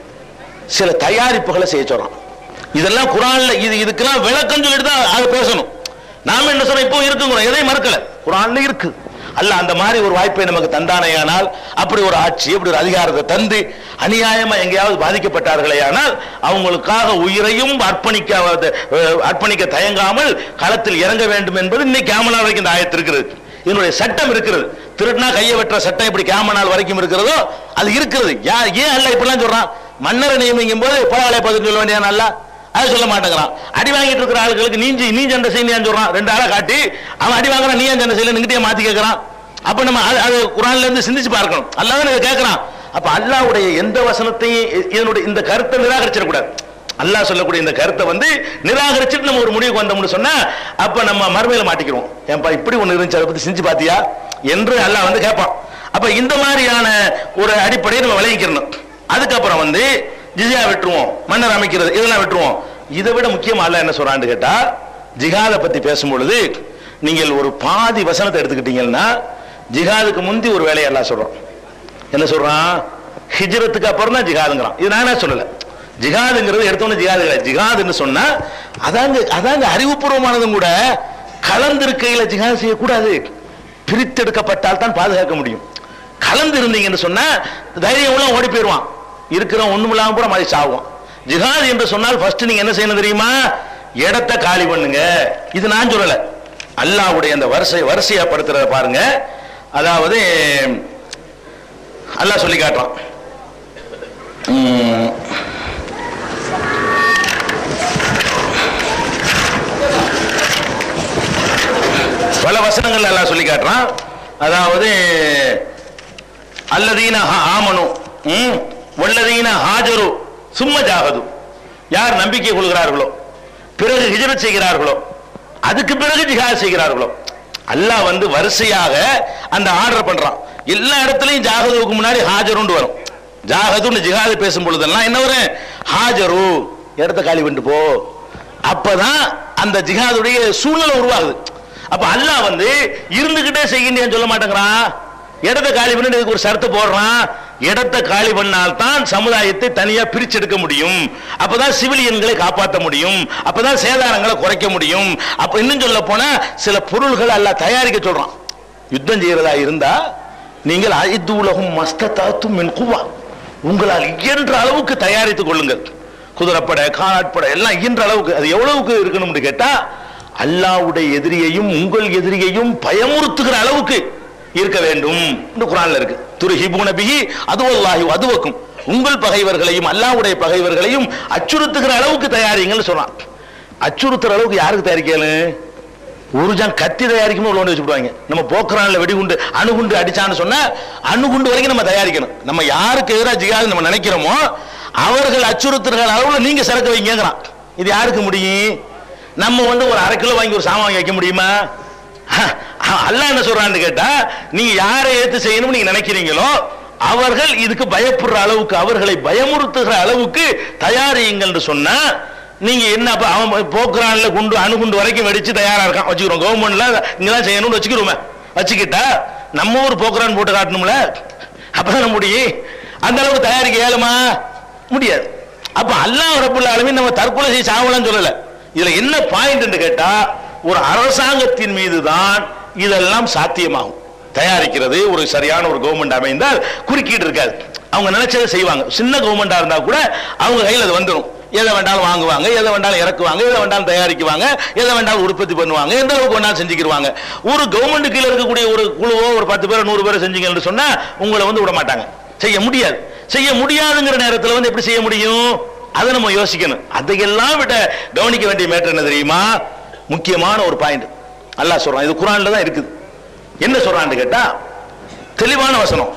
சில தயாரிப்புகளை செய்ய சொல்றான் இதெல்லாம் குரான்ல இது இதுக்கெல்லாம் விளக்கம் சொல்லிட்டு தான் அது பேசணும் நாம என்ன சொல்றோம் இப்போ இருக்குங்கிறோம் எதையும் மறுக்கல குரான்ல இருக்கு அல்ல அந்த மாதிரி ஒரு வாய்ப்பை நமக்கு தந்தானேயானால் அப்படி ஒரு ஆட்சி அப்படி ஒரு அதிகாரத்தை தந்து அநியாயமா எங்கேயாவது பாதிக்கப்பட்டார்களேயானால் அவங்களுக்காக உயிரையும் அர்ப்பணிக்க அஹ், அர்ப்பணிக்க தயங்காமல் களத்தில் இறங்க வேண்டும் என்பது இன்னைக்கு கேமலா வரைக்கும் இந்த ஆயத்து இருக்கிறது இதனுடைய சட்டம் இருக்கிறது திருடினா கையை வெட்டுற சட்டம் இப்படி கேம நாள் வரைக்கும் இருக்கிறதோ அது இருக்கிறது யா ஏன் அல்ல இப்படிலாம் சொல்றான் மன்னரை நியமிக்கும் போது போராளை பதில் சொல்ல வேண்டிய அல்ல அதை சொல்ல மாட்டேங்கிறான் அடி வாங்கிட்டு இருக்கிற ஆளுகளுக்கு நீஞ்சி நீ சண்டை செய்யணும் சொல்றான் ரெண்டு ஆளை காட்டி அவன் அடி வாங்குறான் நீ ஏன் சண்டை செய்யல நிங்கிட்டே மாத்தி கேட்கறான் அப்ப நம்ம அது- அது குரான்ல இருந்து சிந்திச்சு பார்க்கணும் அல்லாஹ் இதை கேட்கறான் அப்ப அல்லாஹ்வுடைய எந்த வசனத்தையும் இ- இதனுடைய இந்த கருத்தை நிராகரிச்சிடக்கூடாது அல்லாஹ் சொல்லக்கூடிய இந்த கருத்தை வந்து நிராகரிச்சுட்டு நம்ம ஒரு முடிவுக்கு வந்தோம்னு சொன்னா அப்ப நம்ம மறுமையில மாட்டிக்கிறோம் ஏன்பா இப்படி ஒண்ணு இருந்துச்சு அதை பத்தி செஞ்சு பாத்தியா என்று அல்லாஹ் வந்து கேட்பான் அப்ப இந்த மாதிரியான ஒரு அடிப்படையை நம்ம விளங்கிக்கிறணும் அதுக்கப்புறம் வந்து ஜிசியா விட்டுருவோம் மன்னர் அமைக்கிறது இதெல்லாம் விட்டுருவோம் இதை விட முக்கியமா அல்லாஹ் என்ன சொல்றான்னு கேட்டா ஜிஹாதை பத்தி பேசும்பொழுது நீங்கள் ஒரு பாதி வசனத்தை எடுத்துக்கிட்டீங்கன்னா ஜிஹாதுக்கு முந்தி ஒரு வேலையை எல்லாம் சொல்றோம் என்ன சொல்றான் ஹிஜ்ரத்துக்கு அப்புறம் தான் ஜிஹாதுங்கிறான் இது நானே சொல்லல ஜிஹாதுங்கிறது எடுத்தோன்னு ஜிஹாது கிடையாது ஜிஹாதுன்னு சொன்னா அதாங்க அதாங்க அறிவுபூர்வமானதும் கூட கலந்திருக்கையில ஜிஹாது செய்யக்கூடாது பிரித்தெடுக்கப்பட்டால் தான் பாதுகாக்க முடியும் கலந்து இருந்தீங்கன்னு சொன்னா தைரியம் உள்ள ஓடி போயிடுவான் இருக்கிறவன் ஒண்ணும் இல்லாம கூட மாதிரி சாவும் ஜிஹாது என்று சொன்னால் ஃபர்ஸ்ட் நீங்க என்ன செய்யணும் தெரியுமா இடத்தை காலி பண்ணுங்க இது நான் சொல்லல அல்லாஹ்வுடைய அந்த வரிசை வரிசையாப்படுத்துறத பாருங்க அதாவது அல்லாஹ் சொல்லி காட்டுறான் உம், பல வசனங்கள் அல்லாஹ் சொல்லி காட்டுறான் அதாவது அல்லதீன ஹா- ஆமனு ம், வல்லதீன ஹாஜரு சும்ம ஜாகது யார் நம்பிக்கை கொள்கிறார்களோ பிறகு ஹிஜரத் செய்கிறார்களோ அதுக்கு பிறகு ஜிஹாத் செய்கிறார்களோ அல்லாஹ் வந்து வரிசையாக அந்த ஆர்டர் பண்றான் எல்லா இடத்துலயும் ஜாகதுவுக்கு முன்னாடி ஹாஜருன்னு வரும் ஜாகதுன்னு ஜிஹாது பேசும் பொழுதெல்லாம் என்ன வரும் ஹாஜரு இடத்த காலி பண்ணிட்டு போ அப்பதான் அந்த ஜிஹாதுடைய சூழ்நிலை உருவாகுது அப்ப அல்லாஹ் வந்து இருந்துகிட்டே செய்கின்றேன்னு சொல்ல மாட்டேங்கிறான் இடத்தை காலி பண்ணிட்டு இதுக்கு ஒரு சரத்து போடுறான் இடத்தை காலி பண்ணால் தான் சமுதாயத்தை தனியா பிரிச்செடுக்க முடியும் அப்பதான் சிவிலியன்களை காப்பாற்ற முடியும் அப்பதான் சேதாரங்களை குறைக்க முடியும் அப்ப இன்னும் சொல்ல போனா சில பொருள்கள் அல்லாஹ் தயாரிக்க சொல்றான் யுத்தம் செய்யறதா இருந்தா நீங்கள் ஐந்து உலகம் மஸ்தத்தாத்தும் மின் குவா உங்களால் இயன்ற அளவுக்கு தயாரித்துக் கொள்ளுங்கள் குதிரைப்படை காலாட்படை எல்லாம் இயன்ற அளவுக்கு அது எவ்வளவுக்கு இருக்கணும்னு கேட்டா அல்லாஹ்வுடைய எதிரியையும் உங்கள் எதிரியையும் பயமுறுத்துகிற அளவுக்கு இருக்க வேண்டும் என்று குரான்ல இருக்கு துரு ஹிபுன பிஹி அதுவல்லாஹி அதுவக்கும் உங்கள் பகைவர்களையும் அல்லாஹ்வுடைய பகைவர்களையும் அச்சுறுத்துகிற அளவுக்கு தயாரிங்கன்னு சொல்றான் அச்சுறுத்துற அளவுக்கு யாருக்கு தயாரிக்கலும் ஒரு ஜான் கத்தி தயாரிக்கும் உள்ள கொண்டு வச்சுடுவாங்க நம்ம போக்குறான்ல வெடிகுண்டு அணுகுண்டு அடிச்சான்னு சொன்னா அணுகுண்டு வரைக்கும் நம்ம தயாரிக்கணும் நம்ம யாருக்கு எதிராக ஜிகாது நம்ம நினைக்கிறோமோ அவர்கள் அச்சுறுத்துகிற அளவுல நீங்க சரக்கு வைங்கிறான் இது யாருக்கு முடியும் நம்ம வந்து ஒரு அரை கிலோ வாங்கி ஒரு சாமான் வாங்கி வைக்க முடியுமா அல்லாஹ் என்ன சொல்றான்னு கேட்டா நீங்க யாரை ஏத்து செய்யணும்னு நீங்க நினைக்கிறீங்களோ அவர்கள் இதுக்கு பயப்படுற அளவுக்கு அவர்களை பயமுறுத்துகிற அளவுக்கு தயாரியுங்கள்னு சொன்னா நீங்க என்ன அப்ப அவன் போக்குறான்ல குண்டு அணுகுண்டு வரைக்கும் வெடிச்சு தயாரா இருக்கான் வச்சுக்கிறோம் கவர்மெண்ட்ல இங்கதான் செய்யணும்னு வச்சுக்கிறோமே வச்சுக்கிட்டா நம்ம ஊர் போக்குறான் போட்டு காட்டணும்ல அப்பதான் முடியும் அந்த அளவுக்கு தயாரிக்க இயலுமா முடியாது அப்ப அல்லாஹ் ரப்புல் ஆலமீன் நம்ம தற்கொலை செய்ய சாவலாம் சொல்லல இதுல என்ன பாயிண்ட் கேட்டா ஒரு அரசாங்கத்தின் மீது தான் இதெல்லாம் சாத்தியமாகும் தயாரிக்கிறது ஒரு சரியான ஒரு கவர்மெண்ட் அமைந்தால் குறுக்கீடு இருக்காது அவங்க நினைச்சதை செய்வாங்க சின்ன கவர்மெண்டா இருந்தா கூட அவங்க கையில் அது வந்துடும் எதை வேண்டாலும் வாங்குவாங்க எதை வேண்டாலும் இறக்குவாங்க எதை வேண்டாலும் தயாரிக்குவாங்க எதை வேண்டாலும் உற்பத்தி பண்ணுவாங்க எந்த அளவுக்கு வேணாலும் செஞ்சுக்கிடுவாங்க ஒரு கவர்மெண்ட் கீழே இருக்கக்கூடிய ஒரு குழுவோ ஒரு பத்து பேர் நூறு பேர் செஞ்சீங்கன்னு சொன்னா உங்களை வந்து விட மாட்டாங்க செய்ய முடியாது செய்ய முடியாதுங்கிற நேரத்தில் வந்து எப்படி செய்ய முடியும் அதை நம்ம யோசிக்கணும் அதையெல்லாம் விட கவனிக்க வேண்டிய மேட்டர் என்ன தெரியுமா முக்கியமான ஒரு பாயிண்ட் அல்லாஹ் சொல்றான் இது குரான்ல தான் இருக்குது என்ன சொல்றான்னு கேட்டா தெளிவான வசனம்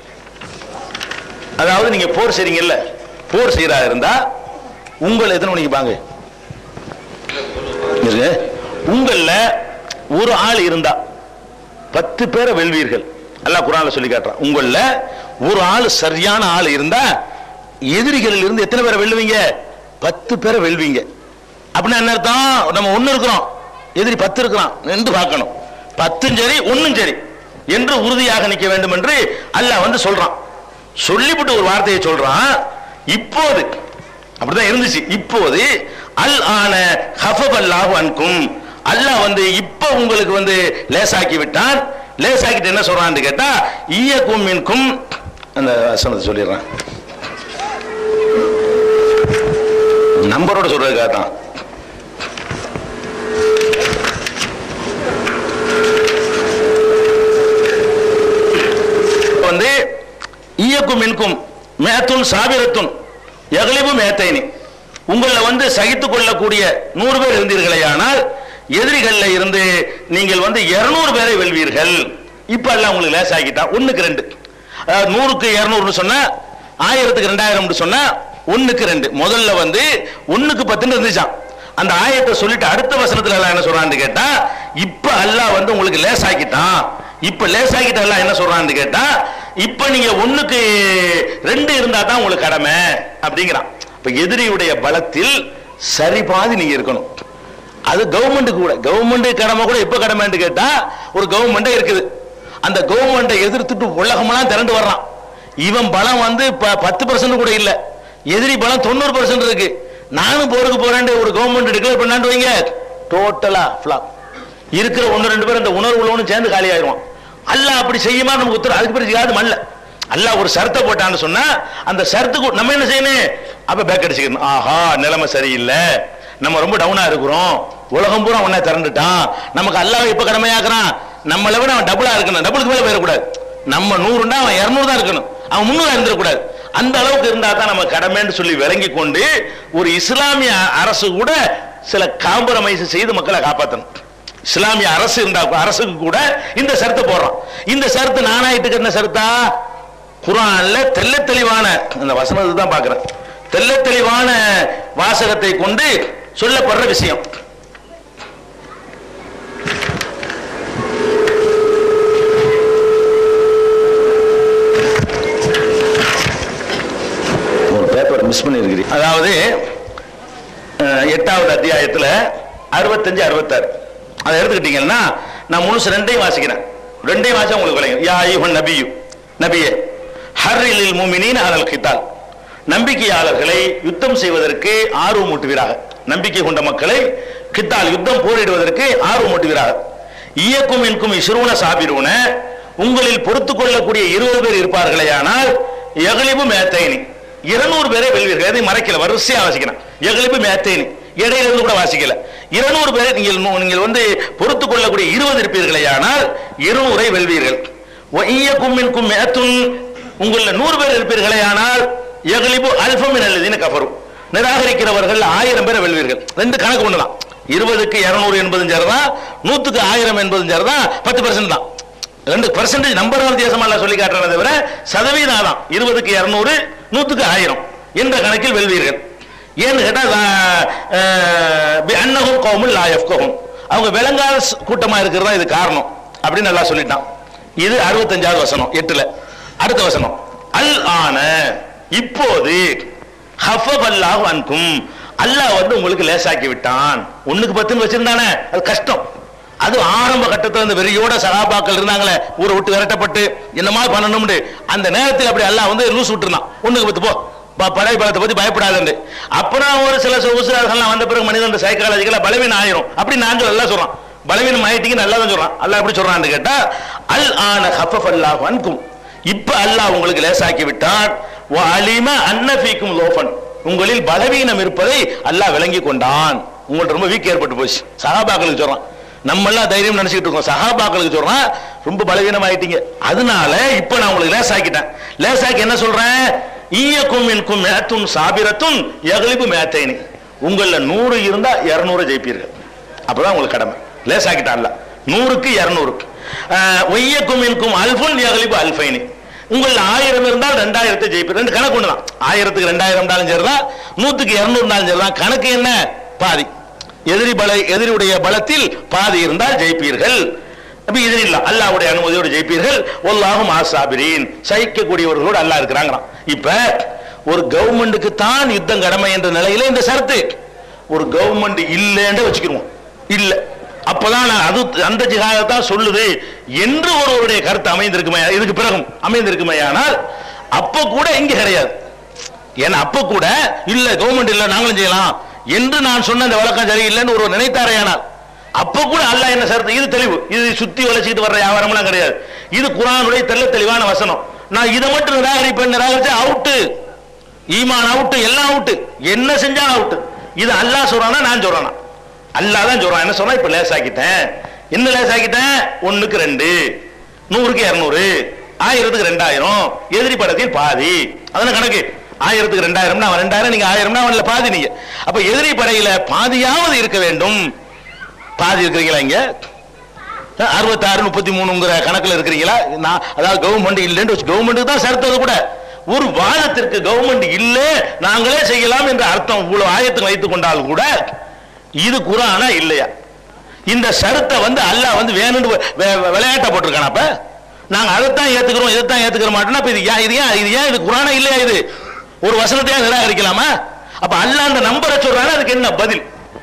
அதாவது நீங்க போர் செய்றீங்கல்ல போர் செய்யறா இருந்தா உங்களை எத்தனை மணிக்கு பாங்க இருங்க. உங்கள்ல ஒரு ஆள் இருந்தா பத்து பேரை வெல்வீர்கள் அல்லாஹ் குரான்ல சொல்லி காட்டுறான் உங்கள ஒரு ஆள் சரியான ஆள் இருந்தா எதிரிகளில் இருந்து எத்தனை பேரை வெல்லுவீங்க பத்து பேரை வெல்வீங்க அப்படின்னா என்ன அர்த்தம் நம்ம ஒண்ணு இருக்கிறோம் எதிரி பத்து இருக்கிறான் என்று பார்க்கணும் பத்தும் சரி ஒண்ணும் சரி என்று உறுதியாக நிற்க வேண்டும் என்று அல்லாஹ் வந்து சொல்றான் சொல்லிவிட்டு ஒரு வார்த்தையை சொல்றான் இப்போது அப்படிதான் இருந்துச்சு இப்போது அல் ஆன ஹஃபபல்லாஹு அன்கும் அல்லாஹ் வந்து இப்ப உங்களுக்கு வந்து லேசாக்கி விட்டான் லேசாக்கிட்டு என்ன சொல்றான்னு கேட்டா ஈயக்கும் மின்கும் அந்த வசனத்தை சொல்லிடுறேன் நம்பரோட சொல்றதுக்காக தான் வந்து ஈயக்கும் மின்கும் மேத்துன் சாபிரத்துன் எகலிபு மேத்தைனி உங்களை வந்து சகித்துக் கொள்ளக்கூடிய நூறு பேர் இருந்தீர்களே ஆனால் எதிரிகள்ல இருந்து நீங்கள் வந்து இருநூறு பேரை வெல்வீர்கள் இப்ப எல்லாம் உங்களுக்கு லேஸ் ஆகிட்டா ஒண்ணுக்கு ரெண்டு அதாவது நூறுக்கு இருநூறுன்னு சொன்னா ஆயிரத்துக்கு ரெண்டாயிரம்னு சொன்னா ஒண்ணுக்கு ரெண்டு முதல்ல வந்து ஒண்ணுக்கு பத்துன்னு இருந்துச்சான் அந்த ஆயத்தை சொல்லிட்டு அடுத்த வசனத்துல எல்லாம் என்ன சொல்றான்னு கேட்டா இப்ப அல்லாஹ் வந்து உங்களுக்கு லேஸ் ஆக்கிட்டான் இப்ப லேஸ் ஆக்கிட்ட அல்லாஹ் என்ன சொல்றான்னு கேட்டா இப்ப நீங்க ஒண்ணுக்கு ரெண்டு இருந்தா தான் உங்களுக்கு கடமை அப்படிங்கிறான் இப்ப எதிரியுடைய பலத்தில் சரி பாதி நீங்க இருக்கணும் அது கவர்மெண்ட் கூட கவர்மெண்ட் கடமை கூட எப்ப கடமைன்னு கேட்டா ஒரு கவர்மெண்ட் இருக்குது அந்த கவர்மெண்ட்டை எதிர்த்துட்டு உலகமெல்லாம் திரண்டு வர்றான் இவன் பலம் வந்து ப- பத்து பர்சன்ட் கூட இல்ல எதிரி பலம் தொண்ணூறு பர்சன்ட் இருக்கு நானும் போருக்கு போறேன் ஒரு கவர்மெண்ட் டிக்ளேர் பண்ணாண்டு வைங்க டோட்டலா ஃபிளாப் இருக்கிற ஒன்னு ரெண்டு பேர் அந்த உணர்வு உள்ளவனும் சேர்ந்து காலி ஆயிடுவான் அல்லாஹ் அப்படி செய்யுமா நமக்கு உத்தரவு அதுக்கு பிறகு யாரும் அல்ல அல்லாஹ் ஒரு சரத்தை போட்டான்னு சொன்னா அந்த சரத்துக்கு நம்ம என்ன செய்யணும் அப்ப பேக் அடிச்சுக்கணும் ஆஹா நிலைமை சரியில்லை நம்ம ரொம்ப டவுனா இருக்கிறோம் உலகம் பூரா உன்னை திறந்துட்டான் நமக்கு அல்லாஹ் எப்ப கடமையாக்குறான் நம்மளை விட அவன் டபுளா இருக்கணும் டபுளுக்கு மேல போயிடக்கூடாது நம்ம நூறுண்டா அவன் இருநூறு தான் இருக்கணும் அவன் முன்னூறு இருந்துடக்கூடாது அந்த அளவுக்கு இருந்தா தான் நம்ம கடமைன்னு சொல்லி விளங்கி கொண்டு ஒரு இஸ்லாமிய அரசு கூட சில காம்பரமைஸ் செய்து மக்களை காப்பாற்றணும் இஸ்லாமிய அரசு இருந்தா அரசுக்கு கூட இந்த சருத்தை போடுறான் இந்த சருத்து நானாயிட்டுக்கு என்ன சருத்தா குரான்ல தெள்ள தெளிவான அந்த வசனத்தை தான் பார்க்கிறேன் தெள்ள தெளிவான வாசகத்தை கொண்டு சொல்லப்படுற விஷயம் ஒரு பேப்பர் மிஸ் பண்ணிருக்கிறீங்க அதாவது அஹ், எட்டாவது அத்தியாயத்துல அறுபத்தஞ்சு அறுபத்தாறு அதை எடுத்துக்கிட்டீங்கன்னா நான் முழுசு ரெண்டையும் வாசிக்கிறேன் ரெண்டையும் வாசிச்சா உங்களுக்கு விளையும் யா ஐயுஹன் நபியு நபியே ஹர்ரிலில் முமினின் அலல் கித்தால் நம்பிக்கையாளர்களை யுத்தம் செய்வதற்கு ஆர்வம் ஊட்டுவீராக நம்பிக்கை கொண்ட மக்களை கித்தால் யுத்தம் போரிடுவதற்கு ஆர்வம் ஊட்டுவீராக இயக்கும் என்கும் இஸ்ரூன சாபிரூன உங்களில் பொறுத்துக் கொள்ளக்கூடிய இருபது பேர் இருப்பார்களே ஆனால் எகலிபு மேத்தைனி இருநூறு பேரை வெல்வீர்கள் எதை மறைக்கல வரிசையா வாசிக்கிறேன் எகலிபு மேத்தைனி இடையில இருந்து கூட வாசிக்கல இருநூறு பேரை நீங்கள் நூ- நீங்கள் வந்து பொறுத்துக் கொள்ளக்கூடிய இருபது இருப்பீர்களே ஆனால் இருநூறை வெல்வீர்கள் ஒய்யக்கும் மின்கும் மேத்துன் உங்கள நூறு பேர் இருப்பீர்களே ஆனால் எகலிபு அல்பமின் அல்லதின கஃபரும் நிராகரிக்கிறவர்கள் ஆயிரம் பேரை வெல்வீர்கள் ரெண்டு கணக்கு ஒண்ணுதான் இருபதுக்கு இருநூறு என்பதும் சரிதான் நூத்துக்கு ஆயிரம் என்பதும் சரிதான் பத்து பெர்சன்ட் தான் ரெண்டு பெர்சன்டேஜ் நம்பர் வித்தியாசமா எல்லாம் சொல்லி காட்டுறதை தவிர சதவீதம் தான் இருபதுக்கு இருநூறு நூத்துக்கு ஆயிரம் என்ற கணக்கில் வெல்வீர்கள் ஏன்னு கேட்டா அன்னகும் கவுமுல் லாயஃப்கவும் அவங்க விளங்காத ஸ்- கூட்டமா இருக்கிறதா இது காரணம் அப்படின்னு நல்லா சொல்லிட்டான் இது அறுபத்தஞ்சாவது வசனம் எட்டுல அடுத்த வசனம் அல் ஆன இப்போது ஹஃபபல்லாஹு அன்கும் அல்லாஹ் வந்து உங்களுக்கு லேசாக்கி விட்டான் ஒண்ணுக்கு பத்துன்னு வச்சிருந்தானே அது கஷ்டம் அது ஆரம்ப கட்டத்துல இந்த வெறியோட சகாபாக்கள் இருந்தாங்களே ஊரை விட்டு விரட்டப்பட்டு என்னமா பண்ணணும்னு அந்த நேரத்தில் அப்படி அல்லாஹ் வந்து லூஸ் விட்டுருந்தான் ஒண்ணுக்கு பத்து போ ப- படை பலத்தை பத்தி பயப்படாதுன்னு அப்புறம் ஒரு சில உசுரார்கள்லாம் வந்த பிறகு மனிதன் சைக்காலஜிக்கலா பலவீனம் ஆயிரும் அப்படி நான் சொல்ல எல்லாம் சொல்றான் பலவீனம் ஆயிட்டீங்க நல்லா தான் சொல்றான் அல்லாஹ் எப்படி சொல்றான்னு கேட்டா அல் ஆன ஹஃபஃப் அல்லாஹ் அன்கும் இப்ப அல்லாஹ் உங்களுக்கு லேசாக்கி விட்டான் வ அலிம அன்னஃபீக்கும் லோஃபன் உங்களில் பலவீனம் இருப்பதை அல்லாஹ் விளங்கி கொண்டான் உங்கள்ட்ட ரொம்ப வீக் ஏற்பட்டு போச்சு சஹாபாக்களுக்கு சொல்றான் நம்ம எல்லாம் தைரியம் நினைச்சிட்டு இருக்கோம் சஹாபாக்களுக்கு சொல்றான் ரொம்ப பலவீனம் ஆயிட்டீங்க அதனால இப்ப நான் உங்களுக்கு லேசாக்கிட்டேன் லேசாக்கி என்ன சொல்றேன் ஈயக்கும் என்கும் மேத்தும் சாபிரத்தும் எகலிபு மேத்தைனி உங்கள நூறு இருந்தா இருநூறு ஜெயிப்பீர்கள் அப்பதான் உங்களுக்கு கடமை லேசாக்கிட்டான்ல நூறுக்கு இருநூறுக்கு ஒய்யக்கும் என்கும் அல்புன் எகலிபு அல்பைனி உங்கள் ஆயிரம் இருந்தால் ரெண்டாயிரத்தை ஜெயிப்பீர் ரெண்டு கணக்கு ஒண்ணுதான் ஆயிரத்துக்கு ரெண்டாயிரம் இருந்தாலும் சரிதான் நூத்துக்கு இருநூறு இருந்தாலும் சரிதான் கணக்கு என்ன பாதி எதிரி பல எதிரியுடைய பலத்தில் பாதி இருந்தால் ஜெயிப்பீர்கள் அப்ப இது இல்ல அல்லாஹ்வுடைய அனுமதியோடு ஜெயிப்பீர்கள் ஒல்லாகும் ஆசாபிரீன் சகிக்கக்கூடியவர்களோடு அல்லாஹ் இருக்கிறாங்களாம் இப்ப ஒரு கவர்மெண்ட்டுக்கு தான் யுத்தம் கடமை என்ற நிலையில இந்த சரத்து ஒரு கவர்மெண்ட் இல்லைன்னு வச்சுக்கிருவோம் இல்ல அப்பதான் நான் அது அந்த ஜிஹாதை தான் சொல்லுது என்று ஒருவருடைய கருத்து அமைந்திருக்குமே இதுக்கு பிறகும் அமைந்திருக்குமே ஆனால் அப்ப கூட இங்க கிடையாது ஏன்னா அப்ப கூட இல்ல கவர்மெண்ட் இல்ல நாங்களும் செய்யலாம் என்று நான் சொன்ன இந்த வழக்கம் சரியில்லைன்னு ஒரு நினைத்தாரையானால் அப்ப கூட அல்லாஹ் என்ன சரத்து இது தெளிவு இது சுத்தி வளைச்சிட்டு வர்ற வியாபாரம்லாம் கிடையாது இது குரானுடைய தெள்ள தெளிவான வசனம் நான் இதை மட்டும் நிராகரிப்பேன் நிராகரிச்சா அவுட்டு ஈமான் அவுட்டு எல்லாம் அவுட்டு என்ன செஞ்சாலும் அவுட்டு இது அல்லாஹ் சொல்றானா நான் சொல்றானா அல்லாஹ் தான் சொல்றான் என்ன சொன்னா இப்ப லேசாக்கிட்டேன் என்ன லேசாக்கிட்டேன் ஒண்ணுக்கு ரெண்டு நூறுக்கு இருநூறு ஆயிரத்துக்கு ரெண்டாயிரம் எதிரி படத்தில் பாதி அதான கணக்கு ஆயிரத்துக்கு ரெண்டாயிரம்னா அவன் ரெண்டாயிரம் நீங்க ஆயிரம்னா அவன்ல பாதி நீங்க அப்ப எதிரி படையில பாதியாவது இருக்க வேண்டும் பாதி இருக்கிறீங்களா இங்க அறுபத்தாறு முப்பத்தி மூணுங்கிற கணக்குல இருக்கிறீங்களா நான் அதாவது கவர்மெண்ட் இல்லைன்னு வச்சு கவர்மெண்ட் தான் சருத்தது கூட ஒரு வாதத்திற்கு கவர்மெண்ட் இல்ல நாங்களே செய்யலாம் என்ற அர்த்தம் இவ்வளவு ஆயத்துக்கு வைத்துக் கொண்டால் கூட இது குரானா இல்லையா இந்த சருத்தை வந்து அல்லாஹ் வந்து வேணும்னு வே- வே- விளையாட்ட போட்டிருக்கான அப்ப நாங்க அதைத்தான் ஏத்துக்கிறோம் இதைத்தான் ஏத்துக்கிற மாட்டோம்னா அப்ப இது ஏன் இது ஏன் இது ஏன் இது குரானா இல்லையா இது ஒரு வசனத்தையா நிராகரிக்கலாமா அப்ப அல்லாஹ் அந்த நம்பரை சொல்றானா அதுக்கு என்ன பதில்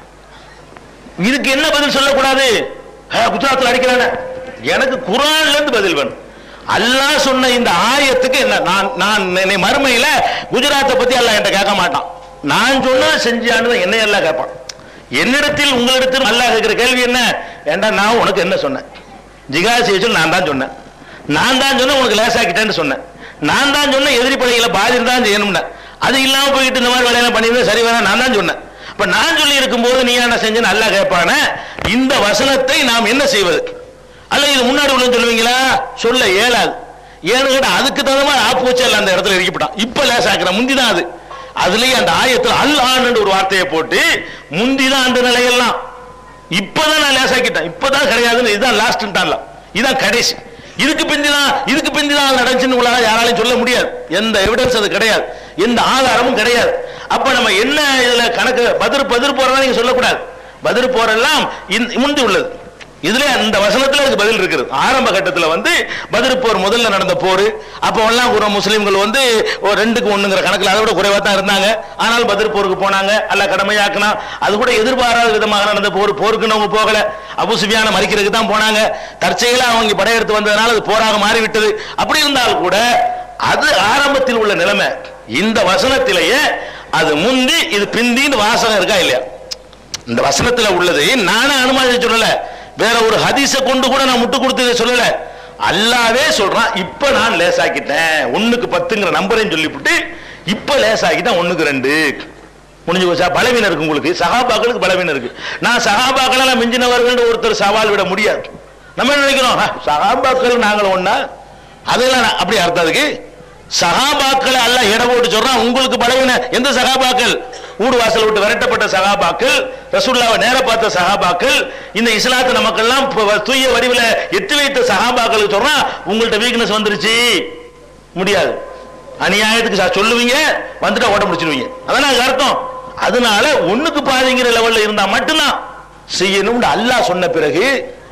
இதுக்கு என்ன பதில் சொல்லக்கூடாது ஆ, குஜராத்ல அடிக்கிறானே எனக்கு குரான்ல இருந்து பதில் வேணும் அல்லாஹ் சொன்ன இந்த ஆயத்துக்கு என்ன நான் நான் என்னை மறுமையில குஜராத்தை பத்தி அல்லாஹ் என்கிட்ட கேட்க மாட்டான் நான் சொன்னா செஞ்சான்னு என்னை எல்லாம் கேட்பான் என்னிடத்தில் உங்களிடத்தில் அல்லாஹ் கேட்கிற கேள்வி என்ன ஏண்டா நான் உனக்கு என்ன சொன்னேன் ஜிகாசி வச்சு நான் தான் சொன்னேன் நான் தான் சொன்னேன் உனக்கு லேசாக்கிட்டேன்னு சொன்னேன் நான் தான் சொன்னேன் எதிரி படைகளை பாதி தான் செய்யணும்னு அது இல்லாம போயிட்டு இந்த மாதிரி வேலையெல்லாம் பண்ணியிருந்தா சரி வேணா நான் தான் சொன்னேன் இப்ப நான் சொல்லி இருக்கும்போது நீ என்ன செஞ்சேன்னு அல்லாஹ் கேட்பானே இந்த வசனத்தை நாம் என்ன செய்வது அல்ல இது முன்னாடி உள்ள சொல்லுவீங்களா சொல்ல இயலாது ஏன்னு கேட்டா அதுக்கு தகுந்த மாதிரி ஆப்பு வச்சு எல்லாம் அந்த இடத்துல இறக்கிவிட்டான் இப்ப லேசாக்குற முந்தி தான் அது அதுலயே அந்த ஆயத்துல அல் ஆன்னு ஒரு வார்த்தையை போட்டு முந்தி தான் அந்த நிலையெல்லாம் இப்பதான் நான் லேசாக்கிட்டேன் இப்பதான் கிடையாதுன்னு இதுதான் லாஸ்ட் இதான் கடைசி இதுக்கு பிந்தி தான் இதுக்கு பிந்தி தான் நடந்துச்சுன்னு உங்களால யாராலையும் சொல்ல முடியாது எந்த எவிடன்ஸ் அது கிடையாது எந்த ஆதாரமும் கிடையாது அப்ப நம்ம என்ன இதுல கணக்கு பதிர் பதிர் போறதா நீங்க சொல்லக்கூடாது பதிர் போரெல்லாம் இந்த- முந்தி உள்ளது இதுல அந்த வசனத்துல அதுக்கு பதில் இருக்குது ஆரம்ப கட்டத்துல வந்து பதிர் போர் முதல்ல நடந்த போர் அப்போ எல்லாம் ஒரு முஸ்லிம்கள் வந்து ஒரு ரெண்டுக்கு ஒண்ணுங்கிற கணக்குல அதை விட குறைவா தான் இருந்தாங்க ஆனால் பதிர் போருக்கு போனாங்க அல்ல கடமையாக்குனா அது கூட எதிர்பாராத விதமாக நடந்த போர் போருக்குன்னு அவங்க போகல அபு சுஃபியான மறிக்கிறதுக்கு தான் போனாங்க தற்செயலா அவங்க படையெடுத்து வந்ததுனால அது போராக மாறிவிட்டது அப்படி இருந்தால் கூட அது ஆரம்பத்தில் உள்ள நிலைமை இந்த வசனத்திலேயே அது முந்தி இது பிந்தின்னு வாசகம் இருக்கா இல்லையா இந்த வசனத்துல உள்ளது நானே அனுமானிச்சு சொல்லல வேற ஒரு ஹதீஸை கொண்டு கூட நான் முட்டு கொடுத்து இதை சொல்லல அல்லாவே சொல்றான் இப்ப நான் லேசாக்கிட்டேன் ஒண்ணுக்கு பத்துங்கிற நம்பரையும் சொல்லிவிட்டு இப்ப லேசாக்கிட்டேன் ஒண்ணுக்கு ரெண்டு முடிஞ்சு போச்சா பலவீனம் இருக்கு உங்களுக்கு சகாபாக்களுக்கு பலவீனம் இருக்கு நான் சகாபாக்கள் மிஞ்சினவர்கள் ஒருத்தர் சவால் விட முடியாது நம்ம என்ன நினைக்கிறோம் "ஆ, சகாபாக்கள் நாங்களும் ஒண்ணா அதெல்லாம் நான் அப்படி அர்த்தம் அதுக்கு சகாபாக்களை எல்லாம் எடை போட்டு சொல்றான் உங்களுக்கு பலவீன எந்த சகாபாக்கள் ஊடு வாசல் விட்டு விரட்டப்பட்ட சகாபாக்கள் ரசூல்லாவை நேர பார்த்த சகாபாக்கள் இந்த இஸ்லாத்தை நமக்கெல்லாம் ப- தூய வடிவில எத்தி வைத்த சகாபாக்களுக்கு சொல்றான் உங்கள்ட்ட வீக்னஸ் வந்துருச்சு முடியாது அநியாயத்துக்கு சா- சொல்லுவீங்க வந்துட்டா ஓட்ட முடிச்சிருவீங்க அதான அதுக்கு அர்த்தம் அதனால ஒண்ணுக்கு பாதிங்கிற லெவல்ல இருந்தா மட்டும்தான் செய்யணும்னு அல்லாஹ் சொன்ன பிறகு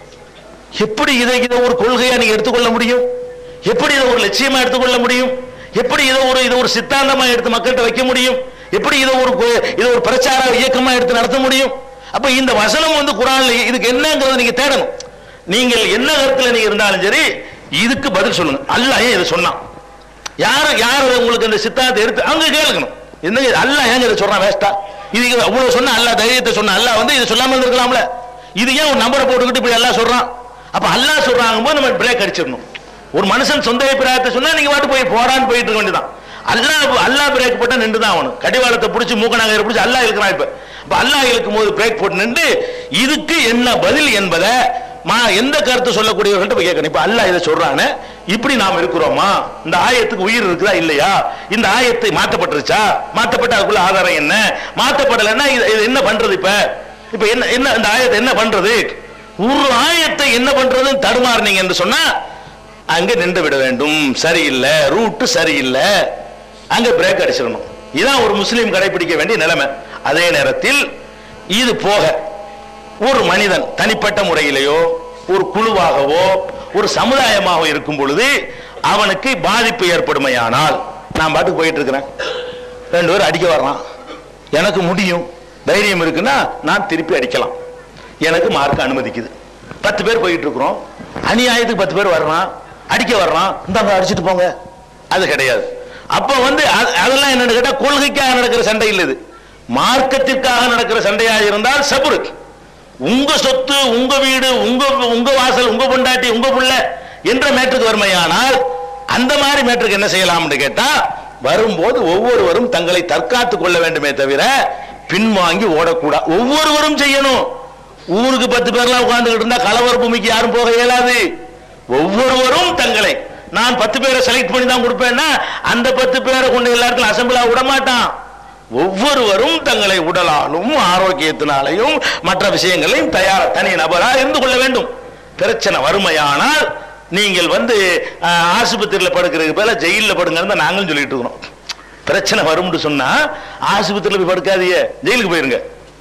எப்படி இதை இதை ஒரு கொள்கையா நீங்க எடுத்துக்கொள்ள முடியும் எப்படி இதை ஒரு லட்சியமா எடுத்துக்கொள்ள முடியும் எப்படி இதை ஒரு இதை ஒரு சித்தாந்தமா எடுத்து மக்கள்கிட்ட வைக்க முடியும் எப்படி இதை ஒரு கொ- இதை ஒரு பிரச்சார இயக்கமா எடுத்து நடத்த முடியும் அப்ப இந்த வசனம் வந்து குரான்ல இதுக்கு என்னங்கிறத நீங்க தேடணும் நீங்கள் என்ன கருத்துல நீங்க இருந்தாலும் சரி இதுக்கு பதில் சொல்லுங்க அல்லாஹ் ஏன் இதை சொன்னான் யாரு யார் உங்களுக்கு இந்த சித்தாந்தத்தை எடுத்து அவங்க கேளுக்கணும் என்ன அல்லாஹ் ஏங்க இதை சொல்றான் வேஸ்டா இது அவ்வளவு சொன்ன அல்லாஹ் தைரியத்தை சொன்ன அல்லாஹ் வந்து இது சொல்லாம இருந்திருக்கலாம்ல இது ஏன் ஒரு நம்பரை போட்டுக்கிட்டு இப்படி அல்லாஹ் சொல்றான் அப்ப அல்லாஹ் சொல்றாங்க போது நம்ம பிரேக் அடிச்சிடணும் ஒரு மனுஷன் சொந்த அபிப்பிராயத்தை சொன்னா நீங்க பாட்டு போய் போடான்னு போயிட்டு இருக்க வேண்டியதான் அல்லாஹ் அல்லாஹ் பிரேக் போட்டா நின்று தான் ஆகணும் கடிவாளத்தை பிடிச்சி மூக்கணாங்க பிடிச்சி அல்லாஹ் இருக்கிறான் இப்ப இப்ப அல்லாஹ் இழுக்கும் போது பிரேக் போட்டு நின்று இதுக்கு என்ன பதில் என்பதை மா எந்த கருத்து சொல்லக்கூடியவர்கள்ட்ட போய் கேட்கணும் இப்ப அல்லாஹ் இதை சொல்றானே இப்படி நாம் இருக்கிறோமா இந்த ஆயத்துக்கு உயிர் இருக்குதா இல்லையா இந்த ஆயத்தை மாற்றப்பட்டுருச்சா மாற்றப்பட்ட அதுக்குள்ள ஆதாரம் என்ன மாற்றப்படலைன்னா இது இது என்ன பண்றது இப்ப இப்ப என்ன என்ன இந்த ஆயத்தை என்ன பண்றது ஒரு ஆயத்தை என்ன பண்றதுன்னு தடுமாறுனீங்க என்று சொன்னா அங்க நின்று விட வேண்டும் சரியில்லை ரூட் சரியில்லை அங்க பிரேக் அடிச்சிடணும் இதான் ஒரு முஸ்லீம் கடைபிடிக்க வேண்டிய நிலைமை அதே நேரத்தில் இது போக ஒரு மனிதன் தனிப்பட்ட முறையிலேயோ ஒரு குழுவாகவோ ஒரு சமுதாயமாக இருக்கும் பொழுது அவனுக்கு பாதிப்பு ஏற்படுமையானால் நான் பாட்டுக்கு போயிட்டு இருக்கிறேன் ரெண்டு பேரும் அடிக்க வர்றான் எனக்கு முடியும் தைரியம் இருக்குன்னா நான் திருப்பி அடிக்கலாம் எனக்கு மார்க் அனுமதிக்குது பத்து பேர் போயிட்டு இருக்கிறோம் அநியாயத்துக்கு பத்து பேர் வர்றான் அடிக்க வர்றான் இந்தாங்க அடிச்சிட்டு போங்க அது கிடையாது அப்ப வந்து அ- அதெல்லாம் என்னன்னு கேட்டா கொள்கைக்காக நடக்கிற சண்டை இல்லை இது மார்க்கத்திற்காக நடக்கிற சண்டையா இருந்தால் சபுரு உங்க சொத்து உங்க வீடு உங்க உங்க வாசல் உங்க பொண்டாட்டி உங்க புள்ள என்ற மேட்டுக்கு வறுமையானால் அந்த மாதிரி மேட்டுக்கு என்ன செய்யலாம்னு கேட்டா வரும்போது ஒவ்வொருவரும் தங்களை தற்காத்துக் கொள்ள வேண்டுமே தவிர பின்வாங்கி ஓடக்கூடாது ஒவ்வொருவரும் செய்யணும் ஊருக்கு பத்து பேர்லாம் உட்கார்ந்துகிட்டு இருந்தா கலவர பூமிக்கு யாரும் போக இயலாது ஒவ்வொருவரும் தங்களை நான் பத்து பேரை செலக்ட் பண்ணி தான் கொடுப்பேன்னா அந்த பத்து பேரை கொண்டு எல்லாருக்கும் அசம்பிளா விட மாட்டான் ஒவ்வொருவரும் தங்களை உடலாலும் ஆரோக்கியத்தினாலையும் மற்ற விஷயங்களையும் தயார் தனி நபராக இருந்து கொள்ள வேண்டும் பிரச்சனை வறுமையானால் நீங்கள் வந்து அஹ், ஆஸ்பத்திரியில படுக்கிறதுக்கு பதிலா ஜெயில்ல படுங்கன்னு தான் நாங்களும் சொல்லிட்டு இருக்கிறோம் பிரச்சனை வரும்னு சொன்னா ஆஸ்பத்திரியில போய் படுக்காதீங்க ஜெயிலுக்கு போயிருங்க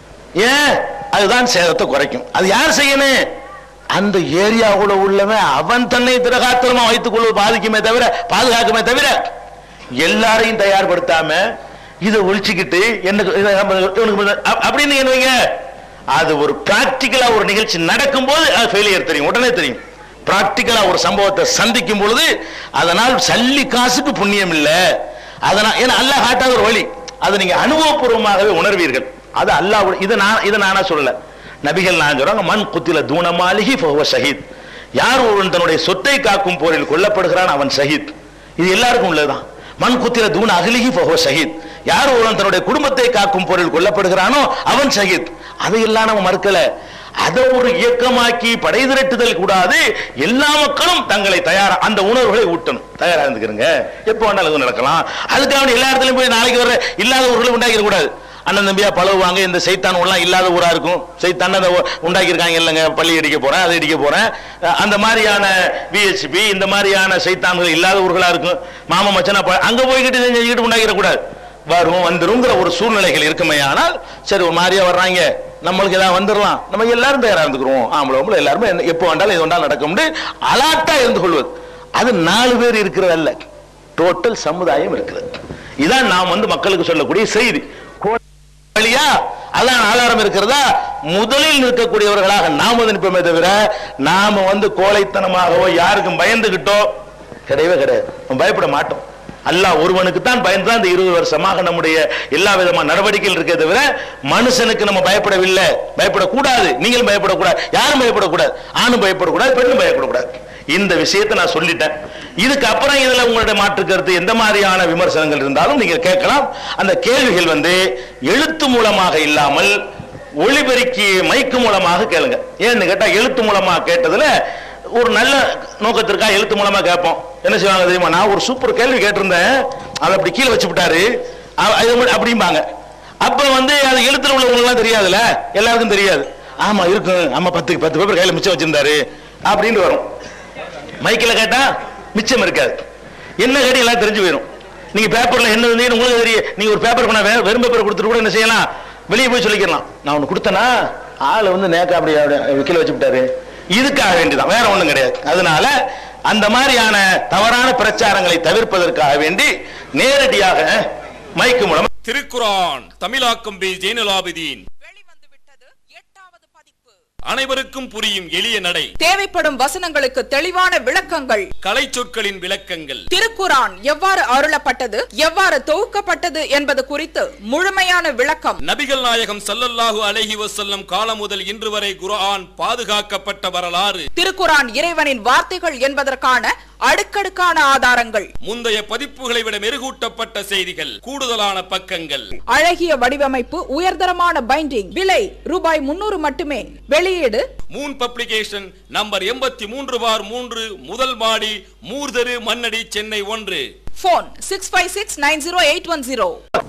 ஏன் அதுதான் சேதத்தை குறைக்கும் அது யார் செய்யணும் அந்த ஏரியாவுல உள்ளவன் அவன் தன்னை திரகாத்திரமா வைத்துக் கொள்வது பாதிக்குமே தவிர பாதுகாக்குமே தவிர எல்லாரையும் தயார்படுத்தாம இதை ஒழிச்சுக்கிட்டு எனக்கு இதை நம்ம- இவனுக்கு அப்- அப்படின்னு என்ன வைங்க அது ஒரு பிராக்டிக்கலா ஒரு நிகழ்ச்சி நடக்கும்போது அது ஃபெயிலியர் தெரியும் உடனே தெரியும் பிராக்டிக்கலா ஒரு சம்பவத்தை சந்திக்கும் பொழுது அதனால் சல்லி காசுக்கு புண்ணியம் இல்ல அதனால் ஏன்னா அல்லாஹ் காட்டாத ஒரு வழி அதை நீங்க அனுபவபூர்வமாகவே உணர்வீர்கள் அது அல்லாஹ் இதை நான் இதை நானா சொல்லல நபிகள் நான் சொல்றாங்க மண் குத்தில தூணமாலிகி ஃபஹுவ ஷஹீத் யார் ஒருவன் தன்னுடைய சொத்தை காக்கும் போரில் கொல்லப்படுகிறான் அவன் ஷஹீத் இது எல்லாருக்கும் உள்ளதுதான் மண் குத்தில தூண அகலிகி ஃபஹுவ ஷஹீத் யார் ஒருவன் தன்னுடைய குடும்பத்தை காக்கும் போரில் கொல்லப்படுகிறானோ அவன் ஷஹீத் அதையெல்லாம் நம்ம மறுக்கல அதை ஒரு இயக்கமாக்கி படை திரட்டுதல் கூடாது எல்லா மக்களும் தங்களை தயாரா அந்த உணர்வுகளை ஊட்டணும் தயாரா இருந்துக்கிறங்க எப்போ வேணாலும் இது நடக்கலாம் அதுக்காக எல்லா இடத்துலயும் போய் நாளைக்கு வர இல்லாத உண்டாக்கிட கூடாது அண்ணன் தம்பியா பழகுவாங்க இந்த சைத்தான் எல்லாம் இல்லாத ஊரா இருக்கும் சைத்தான் அதை உண்டாக்கி இருக்காங்க இல்லைங்க பள்ளி அடிக்க போறேன் அதை அடிக்க போறேன் அஹ் அந்த மாதிரியான விஹெச்பி இந்த மாதிரியான சைத்தான்கள் இல்லாத ஊர்களா இருக்கும் மாமா மச்சனா ப- அங்க போய்கிட்டு இதை செஞ்சுக்கிட்டு உண்டாக்கிட கூடாது வரும் வந்துருங்கிற ஒரு சூழ்நிலைகள் இருக்குமே ஆனால் சரி ஒரு மாதிரியா வர்றாங்க நம்மளுக்கு ஏதாவது வந்துடலாம் நம்ம எல்லாரும் தயாரா இருந்துக்கிறோம் ஆம்பளை ஆம்பளை எல்லாருமே என்ன- எப்போ வேண்டாலும் எது வேண்டாலும் நடக்கும்னு அலாட்டா இருந்து கொள்வது அது நாலு பேர் இருக்கிறது அல்ல டோட்டல் சமுதாயம் இருக்கிறது இதான் நாம் வந்து மக்களுக்கு சொல்லக்கூடிய செய்தி கோ- வழியா அதான் ஆதாரம் இருக்கிறதா முதலில் நிற்கக்கூடியவர்களாக நாம் வந்து நிற்போமே தவிர நாம வந்து கோழைத்தனமாகவோ யாருக்கும் பயந்துகிட்டோ கிடையவே கிடையாது நம்ம பயப்பட மாட்டோம் அல்லாஹ் ஒருவனுக்கு தான் பயந்து தான் இந்த இருபது வருஷமாக நம்முடைய எல்லா விதமான நடவடிக்கைகள் இருக்கே தவிர மனுஷனுக்கு நம்ம பயப்படவில்லை பயப்படக்கூடாது நீங்களும் பயப்படக்கூடாது யாரும் பயப்படக்கூடாது ஆணும் பயப்படக்கூடாது பெண்ணும் பயப்படக்கூடாது இந்த விஷயத்தை நான் சொல்லிட்டேன் இதுக்கு அப்புறம் இதுல உங்களுடைய மாற்று கருத்து எந்த மாதிரியான விமர்சனங்கள் இருந்தாலும் நீங்க கேட்கலாம் அந்த கேள்விகள் வந்து எழுத்து மூலமாக இல்லாமல் ஒளிபெருக்கி மைக்கு மூலமாக கேளுங்க ஏன்னு கேட்டா எழுத்து மூலமா கேட்டதுல ஒரு நல்ல நோக்கத்திற்காக எழுத்து மூலமா கேட்போம் என்ன செய்வாங்க தெரியுமா நான் ஒரு சூப்பர் கேள்வி கேட்டிருந்தேன் அதை அப்படி கீழே வச்சு விட்டாரு அ- அது மட்டும் அப்படிம்பாங்க அப்ப வந்து அது எழுத்துல உள்ளவங்களுக்குலாம் தெரியாதுல்ல எல்லாருக்கும் தெரியாது ஆமா இருக்கும் ஆமா பத்து பத்து பேப்பர் கையில மிச்சம் வச்சிருந்தாரு அப்படின்னு வரும் மைக்கில் கேட்டா மிச்சம் இருக்காது என்ன கேட்டு எல்லாம் தெரிஞ்சு போயிடும் நீங்க பேப்பர்ல என்ன இருந்தீங்கன்னு உங்களுக்கு தெரியும் நீங்க ஒரு பேப்பர் கொண்டா வே- வெறும் பேப்பர் கொடுத்துட்டு கூட என்ன செய்யலாம் வெளியே போய் சொல்லிக்கலாம் நான் ஒன்று கொடுத்தனா ஆளை வந்து நேக்கா அப்படி அப்படி கீழே வச்சு விட்டாரு இதுக்காக வேண்டிதான் வேற ஒண்ணும் கிடையாது அதனால அந்த மாதிரியான தவறான பிரச்சாரங்களை தவிர்ப்பதற்காக வேண்டி நேரடியாக மைக்கு மூலம் திருக்குரான் தமிழாக்கம் பி ஜெயினலாபிதீன் வெளிவந்து விட்டது எட்டாவது பதிப்பு அனைவருக்கும் புரியும் எளிய நடை தேவைப்படும் வசனங்களுக்கு தெளிவான விளக்கங்கள் கலை சொற்களின் விளக்கங்கள் திருக்குரான் எவ்வாறு அருளப்பட்டது எவ்வாறு தொகுக்கப்பட்டது என்பது குறித்து முழுமையான விளக்கம் நபிகள் நாயகம் ஸல்லல்லாஹு அலைஹி வஸல்லம் காலம் முதல் இன்று வரை குர்ஆன் பாதுகாக்கப்பட்ட வரலாறு திருக்குரான் இறைவனின் வார்த்தைகள் என்பதற்கான அடுக்கடுக்கான ஆதாரங்கள் முந்தைய பதிப்புகளை விட மெருகூட்டப்பட்ட செய்திகள் கூடுதலான பக்கங்கள் அழகிய வடிவமைப்பு உயர்தரமான பைண்டிங் விலை ரூபாய் முன்னூறு மட்டுமே வெளியீடு மூன் பப்ளிகேஷன் நம்பர் எண்பத்தி மூன்று பார் மூன்று முதல் மாடி மூர்தரு மன்னடி சென்னை ஒன்று phone six five six nine zero eight one zero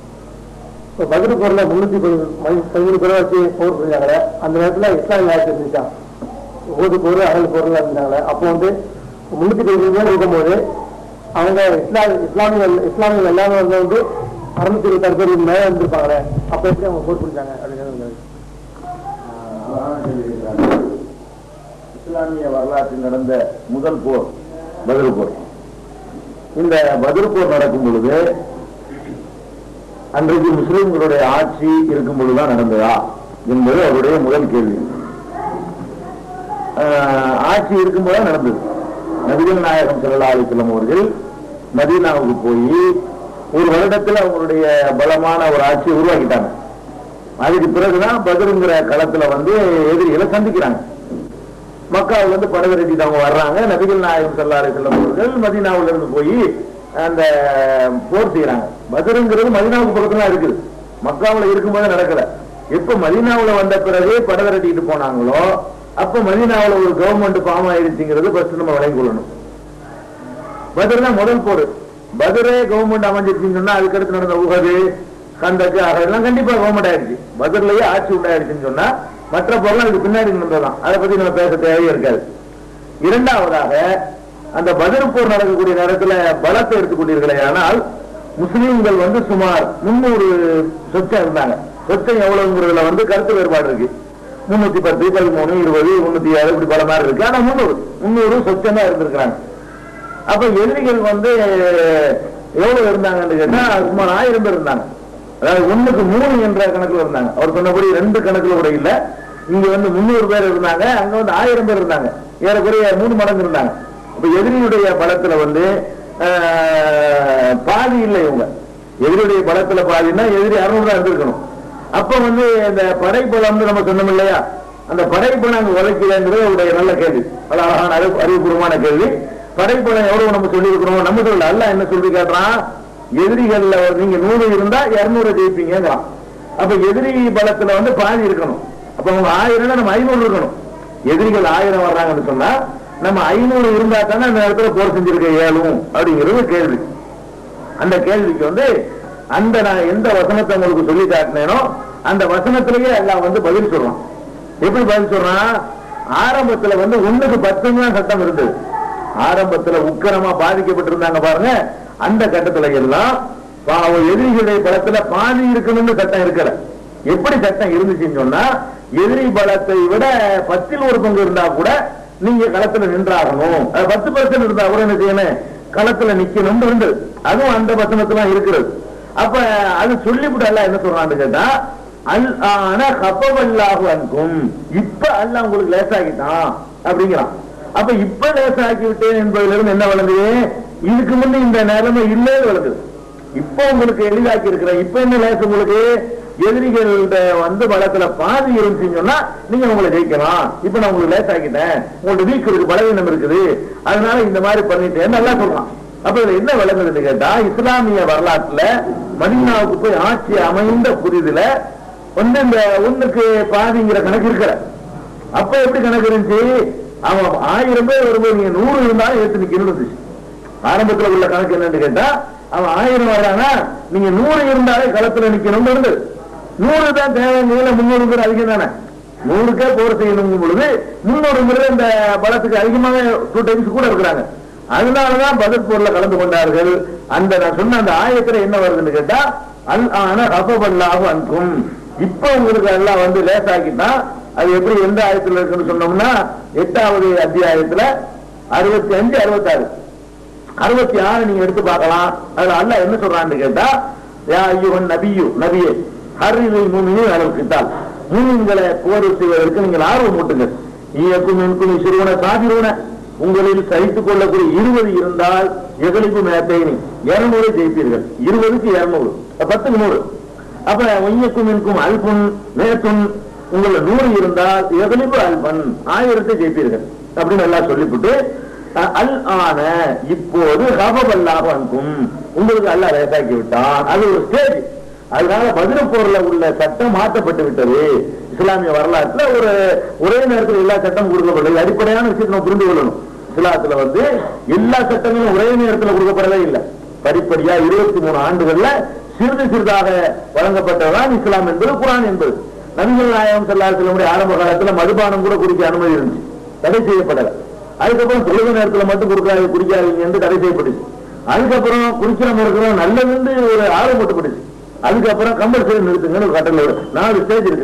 இப்போ பதில் போரில் முன்னூற்றி பதிமூணு பேரை வச்சு போர் புரிஞ்சாங்களே அந்த நேரத்தில் இஸ்லாமிய ஆட்சி இருந்துச்சா ஊது போர் அகல் போர்லாம் இருந்தாங்களே அப்போ வந்து முன்னூற்றி பதிமூணு பேர் இருக்கும்போது அவங்க இஸ்லாம் இஸ்லாமிய இஸ்லாமிய எல்லாமே வந்து வந்து அறுநூத்தி இருபத்தாறு பேர் மேலே இருந்திருப்பாங்களே அப்போ எப்படி அவங்க போர் புரிஞ்சாங்க அப்படிங்கிறது இஸ்லாமிய வரலாற்றில் நடந்த முதல் போர் பதில் போர் இந்த பதில் போர் நடக்கும் பொழுது அன்றைக்கு முஸ்லிம்களுடைய ஆட்சி இருக்கும் பொழுதுதான் நடந்ததா என்பது அவருடைய முதல் கேள்வி ஆஹ், ஆட்சி இருக்கும்போது நடந்தது நபிகள் நாயகம் ஸல்லல்லாஹு அலைஹி வஸல்லம் அவர்கள் மதீனாவுக்கு போய் ஒரு வருடத்தில் அவங்களுடைய பலமான ஒரு ஆட்சியை உருவாக்கிட்டாங்க அதுக்கு பிறகுதான் பத்ருங்கிற களத்துல வந்து எதிரிகளை சந்திக்கிறாங்க மக்காவுல இருந்து படகு கட்டிட்டு அவங்க வர்றாங்க நபிகள் நாயகம் ஸல்லல்லாஹு அலைஹி வஸல்லம் அவர்கள் மதீனாவுல இருந்து போய் அந்த போர் செய்யறாங்க பத்ருங்கிறது மதீனாவுக்கு பக்கத்துல இருக்குது மக்காவுல இருக்கும்போது நடக்கல எப்ப மதீனாவுல வந்த பிறகு படகு கட்டிட்டு போனாங்களோ அப்ப மதீனாவுல ஒரு கவர்மெண்ட் ஃபார்ம் ஆயிடுச்சுங்கிறது ஃபர்ஸ்ட் நம்ம விளங்கி கொள்ளணும் பத்ர் தான் முதல் போர் பத்ரே கவர்மெண்ட் அமைஞ்சிருச்சுன்னு சொன்னா அதுக்கடுத்து நடந்த உகது கந்தக்கு அதெல்லாம் கண்டிப்பா கவர்மெண்ட் ஆயிடுச்சு பத்ர்லயே ஆட்சி உண்டாயிடுச்சுன்னு சொன்னா மற்ற பொருள் அதுக்கு பின்னாடி நடந்ததான் அதை பத்தி நம்ம பேச தேவையே இருக்காது இரண்டாவதாக அந்த பதில் போர் நடக்கக்கூடிய நேரத்துல பலத்தை எடுத்துக்கொண்டீர்களே ஆனால் முஸ்லீம்கள் வந்து சுமார் முன்னூறு சொச்சம் இருந்தாங்க சொச்சம் எவ்வளவுங்கிறதுல வந்து கருத்து வேறுபாடு இருக்கு முன்னூத்தி பத்து பதிமூணு இருபது முன்னூத்தி ஏழு இப்படி பல மாதிரி இருக்கு ஆனா முன்னூறு முன்னூறு சொச்சம் தான் இருந்திருக்கிறாங்க அப்ப எதிரிகள் வந்து எவ்வளவு இருந்தாங்கன்னு கேட்டா சுமார் ஆயிரம் பேர் இருந்தாங்க அதாவது ஒண்ணுக்கு மூணு என்ற கணக்குல இருந்தாங்க அவர் சொன்னபடி ரெண்டு கணக்குல கூட இல்ல இங்க வந்து முன்னூறு பேர் இருந்தாங்க அங்க வந்து ஆயிரம் பேர் இருந்தாங்க ஏறக்குறைய மூணு மடங்கு இருந்தாங்க அப்ப எதிரியுடைய பலத்துல வந்து ஆஹ், பாதி இல்லை இவங்க எதிரியுடைய பலத்துல பாதின்னா எதிரி அறுநூறு தான் இருந்திருக்கணும் அப்ப வந்து இந்த படைப்பலம் வந்து நம்ம சொன்னோம் இல்லையா அந்த படைப்பலம் அங்க உழைக்கலங்கிறது அவருடைய நல்ல கேள்வி அது அழகான அறிவு அறிவுபூர்வமான கேள்வி படைப்பலம் எவ்வளவு நம்ம சொல்லி இருக்கிறோம் நம்ம சொல்லல அல்ல என்ன சொல்லி காட்டுறான் எதிரிகள்ல நீங்க நூறு இருந்தா இருநூறு ஜெயிப்பீங்கிறான் அப்ப எதிரி பலத்துல வந்து பாதி இருக்கணும் அப்ப அவங்க ஆயிரம் நம்ம ஐநூறு இருக்கணும் எதிரிகள் ஆயிரம் வர்றாங்கன்னு சொன்னா நம்ம ஐநூறு இருந்தா தானே அந்த இடத்துல போர் செஞ்சிருக்க இயலும் அப்படிங்கிறது கேள்வி அந்த கேள்விக்கு வந்து அந்த நான் எந்த வசனத்தை உங்களுக்கு சொல்லி காட்டினேனோ அந்த வசனத்திலேயே எல்லாம் வந்து பதில் சொல்றான் எப்படி பதில் சொல்றான் ஆரம்பத்துல வந்து ஒண்ணுக்கு பத்துன்னு தான் சட்டம் இருந்தது ஆரம்பத்துல உக்கரமா பாதிக்கப்பட்டிருந்தாங்க பாருங்க அந்த கட்டத்துல எல்லாம் பாவம் எதிரிகளுடைய பலத்துல பாதி இருக்கணும்னு சட்டம் இருக்கல எப்படி சட்டம் இருந்துச்சுன்னு சொன்னா எதிரி பலத்தை விட பத்தில் ஒரு பங்கு இருந்தா கூட நீங்க களத்துல நின்றாகணும் அது பத்து பர்சன்ட் இருந்தா கூட என்ன செய்யணும் களத்துல நிக்கணும்னு இருந்தது அதுவும் அந்த வசனத்துல இருக்கிறது அப்ப அது சொல்லிவிட்டு அல்ல என்ன சொல்றான்னு கேட்டா அல் ஆன கப்பவல்லாஹு அன்கும் இப்ப அல்லாஹ் உங்களுக்கு லேசாக்கிட்டான் அப்படிங்கிறான் அப்ப இப்ப லேசாக்கி விட்டேன் என்பதிலிருந்து இருந்து என்ன வளர்ந்தது இதுக்கு முன்ன இந்த நிலைமை இல்லைன்னு வளர்ந்தது இப்ப உங்களுக்கு எளிதாக்கி இருக்கிறேன் இப்ப என்ன லேசு உங்களுக்கு எதிரிகள வந்து பலத்துல பாதி இருந்துச்சுன்னு சொன்னா நீங்க உங்களை ஜெயிக்கலாம் இப்ப நான் உங்களுக்கு லேசாக்கிட்டேன் உங்களுக்கு வீக் இருக்கு பலவீனம் இருக்குது அதனால இந்த மாதிரி பண்ணிட்டேன் நல்லா சொல்றான் அப்ப இதுல என்ன விளங்குதுன்னு கேட்டா இஸ்லாமிய வரலாற்றுல மதீனாவுக்கு போய் ஆட்சி அமைந்த புரிதுல வந்து இந்த ஒண்ணுக்கு பாதிங்கிற கணக்கு இருக்கிற அப்ப எப்படி கணக்கு இருந்துச்சு அவன் ஆயிரம் பேர் வரும்போது நீங்க நூறு இருந்தாலும் எடுத்து நிக்கணும் இருந்துச்சு ஆரம்பத்துல உள்ள கணக்கு என்னன்னு கேட்டா அவன் ஆயிரம் வர்றானா நீங்க நூறு இருந்தாலே களத்துல நிக்கணும் இருந்தது நூறு தான் தேவைங்கிற முன்னூறு பேர் அதிகம் தானே நூறுக்கே போர் செய்யணும் பொழுது முன்னூறுங்கிறது இந்த பலத்துக்கு அதிகமாக டூ டைம்ஸ் கூட இருக்கிறாங்க அதனாலதான் பதில் போர்ல கலந்து கொண்டார்கள் அந்த நான் சொன்ன அந்த ஆயத்துல என்ன வருதுன்னு கேட்டா அல் ஆன ரபவல்லாஹு அன்கும் இப்ப உங்களுக்கு எல்லாம் வந்து லேசாக்கிட்டான் அது எப்படி எந்த ஆயத்துல இருக்குன்னு சொன்னோம்னா எட்டாவது அத்தியாயத்துல அறுபத்தி அஞ்சு அறுபத்தாறு அறுபத்தி ஆறு நீங்க எடுத்து பார்க்கலாம் அதுல அல்லாஹ் என்ன சொல்றான்னு கேட்டா யா ஐயுவன் நபியு நபியே ஹர்ரில் மூமினு அளவுக்கிட்டால் மூமின்களை போர் செய்வதற்கு நீங்கள் ஆர்வம் மூட்டுங்கள் ஈயக்கும் என்கும் சிறுவன சாதிருவன உங்களில் சகித்துக் கொள்ளக்கூடிய இருபது இருந்தால் எகளிப்பு மேத்தைனி இருநூறு ஜெயிப்பீர்கள் இருபதுக்கு இருநூறு பத்துக்கு நூறு அப்ப ஒய்யக்கும் என்கும் அல்புன் மேத்துன் உங்கள நூறு இருந்தால் எகளிப்பு அல்பன் ஆயிரத்தை ஜெயிப்பீர்கள் அப்படின்னு எல்லாம் சொல்லிவிட்டு அஹ், அல் ஆன இப்போது ஹபபல்லாஹு அன்கும் உங்களுக்கு அல்லாஹ் லேசாக்கி விட்டான் அது ஒரு ஸ்டேஜ் அதனால பதில போர்ல உள்ள சட்டம் மாற்றப்பட்டு விட்டது இஸ்லாமிய வரலாற்றுல ஒரு ஒரே நேரத்தில் எல்லா சட்டம் கொடுக்கப்பட்டது அடிப்படையான விஷயத்தை நம்ம புரிந்து கொள்ளணும் இஸ்லாத்துல வந்து எல்லா சட்டங்களும் ஒரே நேரத்தில் கொடுக்கப்படவே இல்லை படிப்படியா இருபத்தி மூணு ஆண்டுகள்ல சிறிது சிறிதாக வழங்கப்பட்டதுதான் இஸ்லாம் என்பது குரான் என்பது நபிகள் நாயகம் செல்லாத்தினுடைய ஆரம்ப காலத்துல மதுபானம் கூட குடிக்க அனுமதி இருந்துச்சு தடை செய்யப்படல அதுக்கப்புறம் தொழுக நேரத்துல மட்டும் கொடுக்காது குடிக்காதீங்க என்று தடை செய்யப்பட்டுச்சு அதுக்கப்புறம் குடிக்கிறவங்க இருக்கிறோம் நல்லதுன்னு ஒரு ஆர்வம் போட்டுப்பட்டுச்சு அதுக்கப்புறம் கம்பல்சரி நிறுத்துங்கன்னு ஒரு கட்டளை வரும் நாலு ஸ்டேஜ் இருக்குது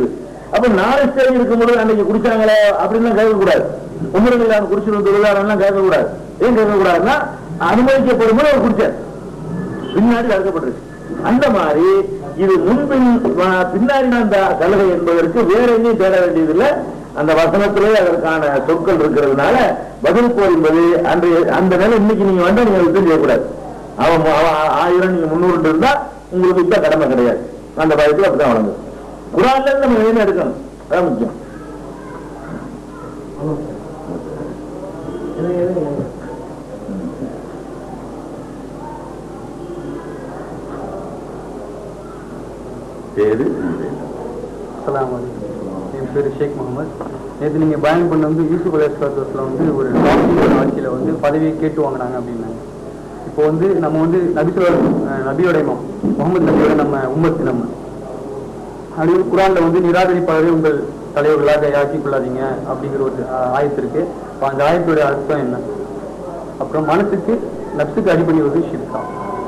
அப்ப நாலு ஸ்டேஜ் இருக்கும்போது அன்னைக்கு குடிச்சாங்களே அப்படின்னு கேட்க கூடாது உமரங்கள் குடிச்சிருந்த தொழிலாளர்லாம் கேட்க கூடாது ஏன் கேட்க கூடாதுன்னா அனுமதிக்கப்படும் போது அவர் குடிச்சார் பின்னாடி தடுக்கப்பட்டிருக்கு அந்த மாதிரி இது முன்பின் வ- பின்னாடி அந்த சலுகை என்பதற்கு வேற எங்கேயும் தேட வேண்டியதில்லை அந்த வசனத்திலே அதற்கான சொற்கள் இருக்கிறதுனால பதில் போர் என்பது அன்றைய அந்த நிலை இன்னைக்கு நீங்க வந்தா நீங்க யுத்தம் செய்யக்கூடாது அவன் மு- அவன் ஆ- ஆயிரம் நீங்க முன்னூறு இருந்தா உங்களுக்கு யுத்த கடமை கிடையாது அந்த பயத்தில் அப்படிதான் வழங்கும் குரான்ல இருந்து நம்ம என்ன எடுக்கணும் அதான் முக்கியம் சரி அஸ்ஸலாமு அலைக்கும் என் பேர் ஷேக் முகமது நேற்று நீங்கள் பயன் பண்ண வந்து யூசுப் அலேஸ்வரத்தில் வந்து ஒரு டாக்டர் ஆட்சியில் வந்து பதவியை கேட்டு வாங்கினாங்க அப்படின்னாங்க இப்போ வந்து நம்ம வந்து நபிசுவர் நபியோட இமாம் முகமது நபியோட நம்ம உம்மத்து நம்ம அப்படி ஒரு குரான்ல வந்து நிராகரிப்பாளரை உங்கள் தலைவர்களாக ஆக்கிக் கொள்ளாதீங்க அப்படிங்கிற ஒரு ஆஹ், ஆயத்து இருக்கு அப்ப அந்த ஆயத்தோட அர்த்தம் என்ன அப்புறம் மனசுக்கு நப்சுக்கு அடிபணிவது ஷிர்கா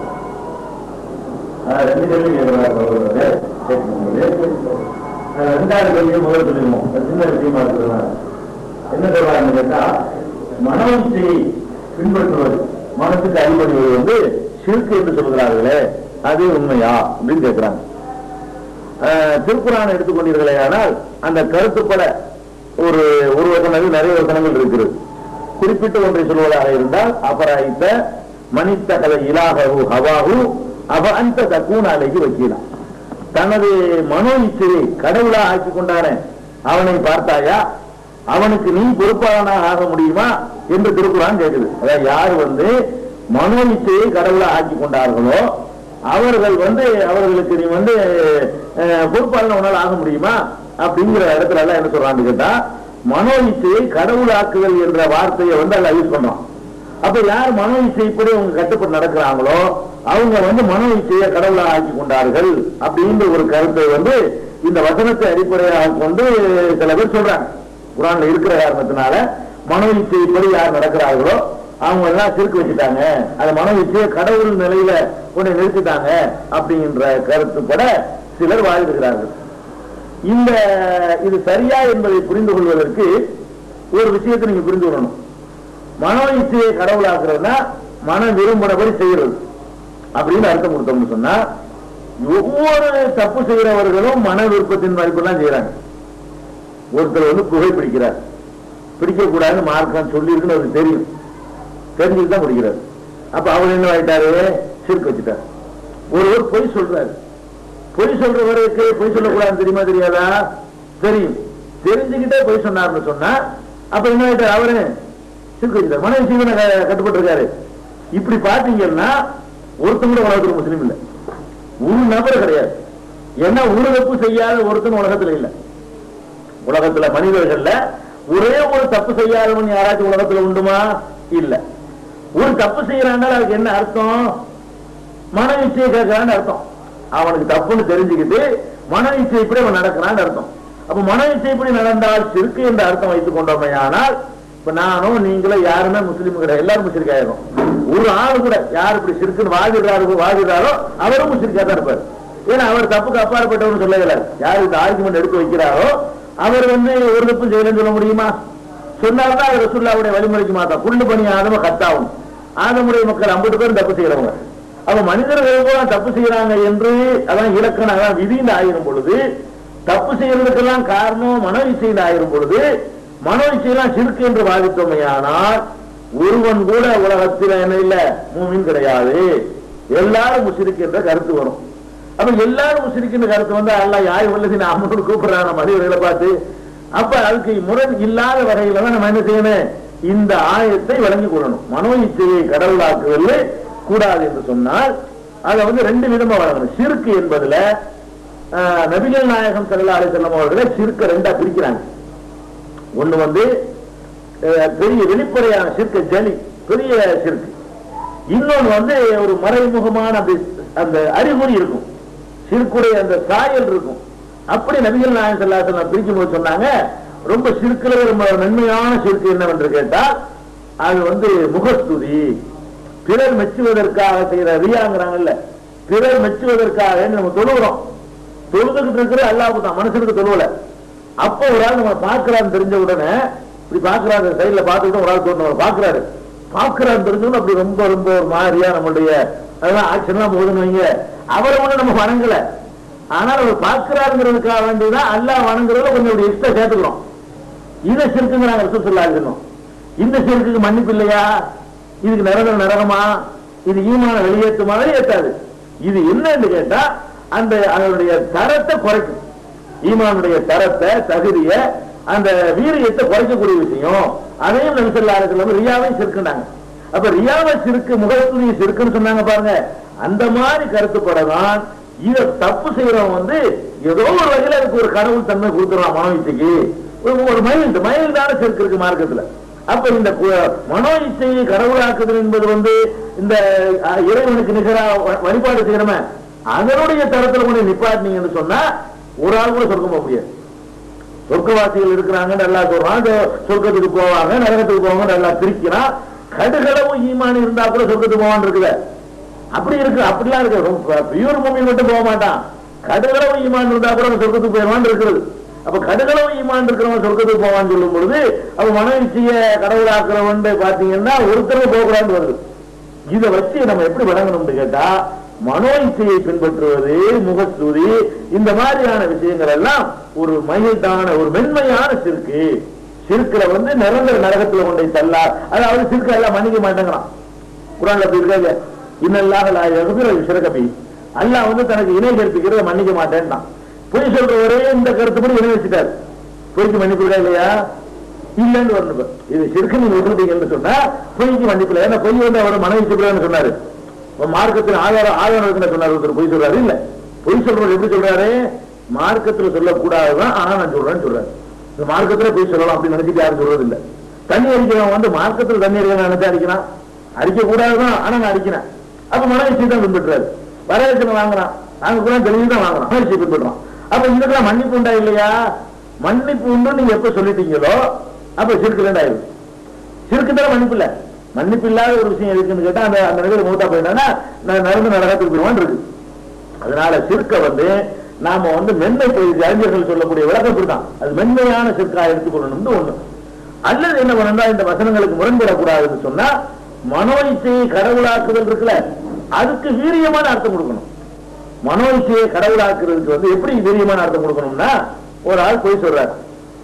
ஆஹ் ரெண்டு கேள்வி கேட்கிறார் சகோதரரே. கேட்கும்போது, ஆஹ் ரெண்டாவது கேள்வியை முதல் சொல்லிடுவோம் அது சின்ன விஷயமா இருக்கிறதுனால என்ன சொல்றாங்கன்னு கேட்டா மனோச்சையை பின்பற்றுவது மனசுக்கு அடிபடுவது வந்து சிறுக்கு என்று சொல்கிறார்களே அது உண்மையா அப்படின்னு கேட்கிறாங்க ஆஹ் திருக்குறான் எடுத்துக்கொண்டீர்களே ஆனால் அந்த கருத்துப்பட ஒரு ஒரு வசனங்கள் நிறைய வசனங்கள் இருக்கிறது குறிப்பிட்ட ஒன்றை சொல்வதாக இருந்தால் அபராயித்த மனித்தகல இலாகவு ஹவாஹு அவ அந்த தக்கூன் அலைக்கு வைக்கலாம் தனது மனோ இச்சையை கடவுளா ஆக்கி கொண்டானே அவனை பார்த்தாயா அவனுக்கு நீ பொறுப்பாளனாக ஆக முடியுமா என்று திருக்குறான் கேட்குது அதாவது யார் வந்து மனோ இச்சையை கடவுளா ஆக்கி கொண்டார்களோ அவர்கள் வந்து அவர்களுக்கு நீ வந்து அஹ், பொறுப்பாளன் உன்னால் ஆக முடியுமா அப்படிங்கிற இடத்துல எல்லாம் என்ன சொல்றான்னு கேட்டா மனோ இச்சையை கடவுளாக்குதல் என்ற வார்த்தையை வந்து அல்ல யூஸ் பண்றான் அப்ப யார் மனோ இச்சைப்படி அவங்க கட்டுப்பட்டு நடக்கிறாங்களோ அவங்க வந்து மனோ இச்சையை கடவுளா ஆக்கி கொண்டார்கள் அப்படின்ற ஒரு கருத்தை வந்து இந்த வசனத்தை அடிப்படையாக கொண்டு சில பேர் சொல்றாங்க குரான்ல இருக்கிற காரணத்தினால மனோ இச்சைப்படி யார் நடக்கிறார்களோ அவங்க எல்லாம் சிறுக்கு வச்சுட்டாங்க அந்த மனோ இச்சையை கடவுள் நிலையில கொண்டு நிறுத்திட்டாங்க அப்படின்ற கருத்துப்பட சிலர் வாழ்கிறார்கள் இந்த இது சரியா என்பதை புரிந்து கொள்வதற்கு ஒரு விஷயத்தை நீங்க புரிந்து கொள்ளணும் மனோ இச்சையை கடவுளாக்குறதுனா மனம் விரும்பினபடி செய்யறது அப்படின்னு அர்த்தம் கொடுத்தோம்னு சொன்னா ஒவ்வொரு தப்பு செய்யறவர்களும் மன விருப்பத்தின் மதிப்பெல்லாம் செய்யறாங்க ஒருத்தர் வந்து புகை பிடிக்கிறார் பிடிக்க கூடாதுன்னு மார்க்கம் சொல்லி இருக்குன்னு அவருக்கு தெரியும் தெரிஞ்சுட்டு தான் பிடிக்கிறார் அப்ப அவர் என்ன ஆயிட்டாரு சிறுக்கு வச்சுட்டார் ஒருவர் பொய் சொல்றாரு பொய் சொல்றவருக்கு பொய் சொல்லக்கூடாதுன்னு தெரியுமா தெரியாதா தெரியும் தெரிஞ்சுக்கிட்டே பொய் சொன்னார்னு சொன்னா அப்ப என்ன ஆயிட்டார் அவரு சிறுக்கு வச்சுட்டார் மனைவி சீவனை கட்டுப்பட்டு இருக்காரு இப்படி பாத்தீங்கன்னா ஒருத்தன் கூட உலகத்துல முஸ்லீம் இல்ல ஒரு நபர் கிடையாது ஏன்னா ஒரு தப்பு செய்யாத ஒருத்தன் உலகத்துல இல்ல உலகத்துல மனிதர்கள்ல ஒரே ஒரு தப்பு செய்யாதவன் யாராச்சும் உலகத்துல உண்டுமா இல்ல ஒரு தப்பு செய்யறான்னா அதுக்கு என்ன அர்த்தம் மன இச்சையை கேட்கிறான்னு அர்த்தம் அவனுக்கு தப்புன்னு தெரிஞ்சுக்கிட்டு மன இச்சைப்படி அவன் நடக்கிறான்னு அர்த்தம் அப்ப மன இச்சைப்படி நடந்தால் சிறுக்கு என்ற அர்த்தம் வைத்துக் கொண்டோமே ஆனால் இப்ப நானும் நீங்களும் யாருமே முஸ்லீம் கிடையாது எல்லாரும் முஸ்லிக் ஆயிரும் ஒரு ஆள் கூட யார் இப்படி சிறுக்குன்னு வாதிடுறாரு வாதிடுறாரோ அவரும் முஸ்லிக்கா தான் இருப்பார் ஏன்னா அவர் தப்புக்கு அப்பாற்பட்டவர்னு சொல்லல யார் இந்த ஆர்குமெண்ட் எடுத்து வைக்கிறாரோ அவர் வந்து ஒரு தப்பு செய்யலன்னு சொல்ல முடியுமா சொன்னால்தான் அது ரசுல்லாவுடைய வழிமுறைக்கு மாத்தா புல்லு பணி ஆதம கத்தாகும் ஆதமுடைய மக்கள் ஐம்பது பேரும் தப்பு செய்யறவங்க அப்ப மனிதர்கள் கூட தப்பு செய்யறாங்க என்று அதான் இலக்கணம் அதான் விதின்னு ஆயிரும் பொழுது தப்பு செய்யறதுக்கெல்லாம் காரணம் மன இச்சைன்னு ஆயிரும் பொழுது மனோ இச்சையெல்லாம் சிறுக்கு என்று பாதித்தோமையானால் ஒருவன் கூட உலகத்தில் என்ன இல்ல மூமின் கிடையாது எல்லாரும் முஸ்லிக் என்ற கருத்து வரும் அப்ப எல்லாரும் முஸ்லிக்கின்ற கருத்து வந்து அல்லாஹ் யாய் உள்ளது அம்மனோடு கூப்பிடுறாங்க மனிதர்களை பார்த்து அப்ப அதுக்கு முரண் இல்லாத வகையில தான் நம்ம என்ன செய்யணும் இந்த ஆயத்தை வழங்கிக் கொள்ளணும் மனோ இச்சையை கடவுளாக்குவது கூடாது என்று சொன்னால் அதை வந்து ரெண்டு விதமா வழங்கணும் சிறுக்கு என்பதுல ஆஹ், நபிகள் நாயகம் ஸல்லல்லாஹு அலைஹி வஸல்லம் அவர்களை சிறுக்க ரெண்டா பிரிக்கிறாங்க ஒண்ணு வந்து அஹ், பெரிய வெளிப்படையான சிறுக்கு ஜலி பெரிய சிறுக்கு இன்னொன்னு வந்து ஒரு மறைமுகமான அந்த அந்த அறிகுறி இருக்கும் சிறுக்குடைய அந்த சாயல் இருக்கும் அப்படி நபிகள் நாயகம் ஸல்லல்லாஹு அலைஹி வஸல்லம் பிரிக்கும் போது சொன்னாங்க ரொம்ப சிறுக்குல ரொம்ப நன்மையான சிறுக்கு என்னவென்று கேட்டால் அது வந்து முகஸ்துதி பிறர் மெச்சுவதற்காக செய்யற ரியாங்கிறாங்கல்ல பிறர் மெச்சுவதற்காக நம்ம தொழுகிறோம் தொழுதுகிட்டு இருக்கிற அல்லாஹ்வுக்கு தான் மனுஷனுக்கு தொழுவல அப்போ ஒரு ஆள் நம்ம பார்க்கறான்னு தெரிஞ்ச உடனே இப்படி பார்க்கறாரு சைடுல பார்த்துக்கிட்டு ஒரு ஆள் தோணும் பார்க்கறாரு பார்க்கறான்னு தெரிஞ்ச உடனே அப்படி ரொம்ப ரொம்ப ஒரு மாதிரியா நம்மளுடைய அதெல்லாம் ஆக்ஷன்லாம் போதுன்னு வைங்க அவரை ஒண்ணு நம்ம வணங்கல ஆனால் அவர் பார்க்கிறாருங்கிறதுக்காக வேண்டிதான் அல்லாஹ் வணங்குறதுல கொஞ்சம் இப்படி எக்ஸ்ட்ரா சேர்த்துக்கிறோம் இதை சிறுக்குங்கிறாங்க ரசூலுல்லாஹி இருக்கணும் இந்த சிறுக்குக்கு மன்னிப்பு இல்லையா இதுக்கு நரகம் நரகமா இது ஈமான வெளியேற்றுமா வெளியேற்றாது இது என்னன்னு கேட்டா அந்த அதனுடைய தரத்தை குறைக்கும் ஈமானுடைய தரத்தை தகுதிய அந்த வீரியத்தை குறைக்கக்கூடிய விஷயம் அதையும் நபிசல்லா இருக்கிறவங்க ரியாவை சிறுக்குனாங்க அப்ப ரியாவை சிறுக்கு முகத்துடைய சிறுக்குன்னு சொன்னாங்க பாருங்க அந்த மாதிரி கருத்துப்படதான் இத தப்பு செய்யறவன் வந்து ஏதோ ஒரு வகையில அதுக்கு ஒரு கடவுள் தன்மை கொடுத்துறான் மனோ இச்சைக்கு ஒரு- ஒரு மைல்டு மைல்டான சிறுக்கு இருக்கு மார்க்கத்துல அப்ப இந்த கு- மனோ இச்சையை கடவுளாக்குதல் என்பது வந்து இந்த அஹ், இறைவனுக்கு நிகரா வ- வழிபாடு செய்யறமே அதனுடைய தரத்துல கொண்டு நிப்பாட்டினீங்கன்னு சொன்னா ஒரு ஆள் கூட சொர்க்கம் போக முடியாது சொர்க்கவாசிகள் இருக்கிறாங்க நல்லா சொல்றான் அந்த சொர்க்கத்துக்கு போவாங்க நரகத்துக்கு போவாங்க நல்லா பிரிக்கிறான் கடுகளவு ஈமான் இருந்தா கூட சொர்க்கத்துக்கு போவான் இருக்குது அப்படி இருக்கு அப்படிலாம் இருக்கு பியூர் மூமி மட்டும் போக மாட்டான் கடுகளவு ஈமான் இருந்தா கூட அவன் சொர்க்கத்துக்கு போயிடுவான் இருக்கிறது அப்ப கடுகளவு ஈமான் இருக்கிறவன் சொர்க்கத்துக்கு போவான்னு சொல்லும் பொழுது அப்ப மனவீழ்ச்சிய கடவுளாக்குறவன் பாத்தீங்கன்னா ஒருத்தர் போகக்கூடாது வருது இதை வச்சு நம்ம எப்படி விளங்கணும்னு கேட்டா மனோ இச்சையை பின்பற்றுவது முகஸ்துதி இந்த மாதிரியான விஷயங்கள் எல்லாம் ஒரு மைல்டான ஒரு மென்மையான சிறுக்கு சிறுக்குல வந்து நிரந்தர நரகத்துல கொண்டை தள்ளா அதாவது சிறுக்கு எல்லாம் மன்னிக்க மாட்டேங்கிறான் குரான்ல அப்படி இருக்காங்க இன்னல்லாக லா யகுபிர சிறகபி அல்லாஹ் வந்து தனக்கு இணை கற்பிக்கிறத மன்னிக்க மாட்டேன்றான் பொய் சொல்ற ஒரே இந்த கருத்துப்படி இணை வச்சுட்டாரு பொய்க்கு மன்னிப்பு இருக்கா இல்லையா இல்லன்னு வரணும் இப்ப. இது சிறுக்கு நீங்க விட்டுட்டீங்கன்னு சொன்னா பொய்க்கு மன்னிப்பு இல்லை ஏன்னா பொய் வந்து அவர் மனைவி சொல்றான்னு சொன்னாரு இப்ப மார்க்கத்தில் ஆதாரம் ஆதாரம் இருக்குன்னு சொன்னாரு ஒருத்தர் பொய் சொல்றாரு இல்ல பொய் சொல்றவர் எப்படி சொல்றாரு மார்க்கத்துல சொல்லக்கூடாதுதான் ஆனா நான் சொல்றேன்னு சொல்றாரு இந்த மார்க்கத்துல பொய் சொல்லலாம் அப்படின்னு நினைச்சிட்டு யாரும் சொல்றது இல்ல தண்ணி அடிக்கிறவன் வந்து மார்க்கத்துல தண்ணி அடிக்க நினைச்சு அடிக்கிறான் அடிக்க கூடாதுதான் ஆனா நான் அடிக்கிறேன் அப்ப மனவீழ்ச்சி தான் பின்பற்றுறாரு வரவேற்கணும் வாங்குறான் நாங்க கூட தெளிவு தான் வாங்குறோம் மனவீழ்ச்சி பின்பற்றுறோம் அப்ப இதுக்கெல்லாம் மன்னிப்பு உண்டா இல்லையா மன்னிப்பு உண்டு நீங்க எப்ப சொல்லிட்டீங்களோ அப்ப சிறுக்கு ரெண்டாயிரம் சிறுக்கு தர மன்னிப்பு இல்ல மன்னிப்பு இல்லாத ஒரு விஷயம் இருக்குன்னு கேட்டா அந்த அந்த நிகழ்வு மூத்தா போயிட்டாங்கன்னா நான் நடந்து நடக்கத்துக்கு போயிடுவான் இருக்கு அதனால சிறுக்க வந்து நாம வந்து மென்மை பயிற்சி அறிஞர்கள் சொல்லக்கூடிய விளக்கம் இப்படிதான் அது மென்மையான சிற்கா எடுத்துக்கொள்ளணும்னு ஒண்ணு அல்லது என்ன பண்ணா இந்த வசனங்களுக்கு முரண்படக்கூடாதுன்னு சொன்னா மனோ இச்சையை கடவுளாக்குதல் இருக்குல்ல அதுக்கு வீரியமான அர்த்தம் கொடுக்கணும் மனோ இச்சையை கடவுளாக்குறதுக்கு வந்து எப்படி வீரியமான அர்த்தம் கொடுக்கணும்னா ஒரு ஆள் போய் சொல்றாரு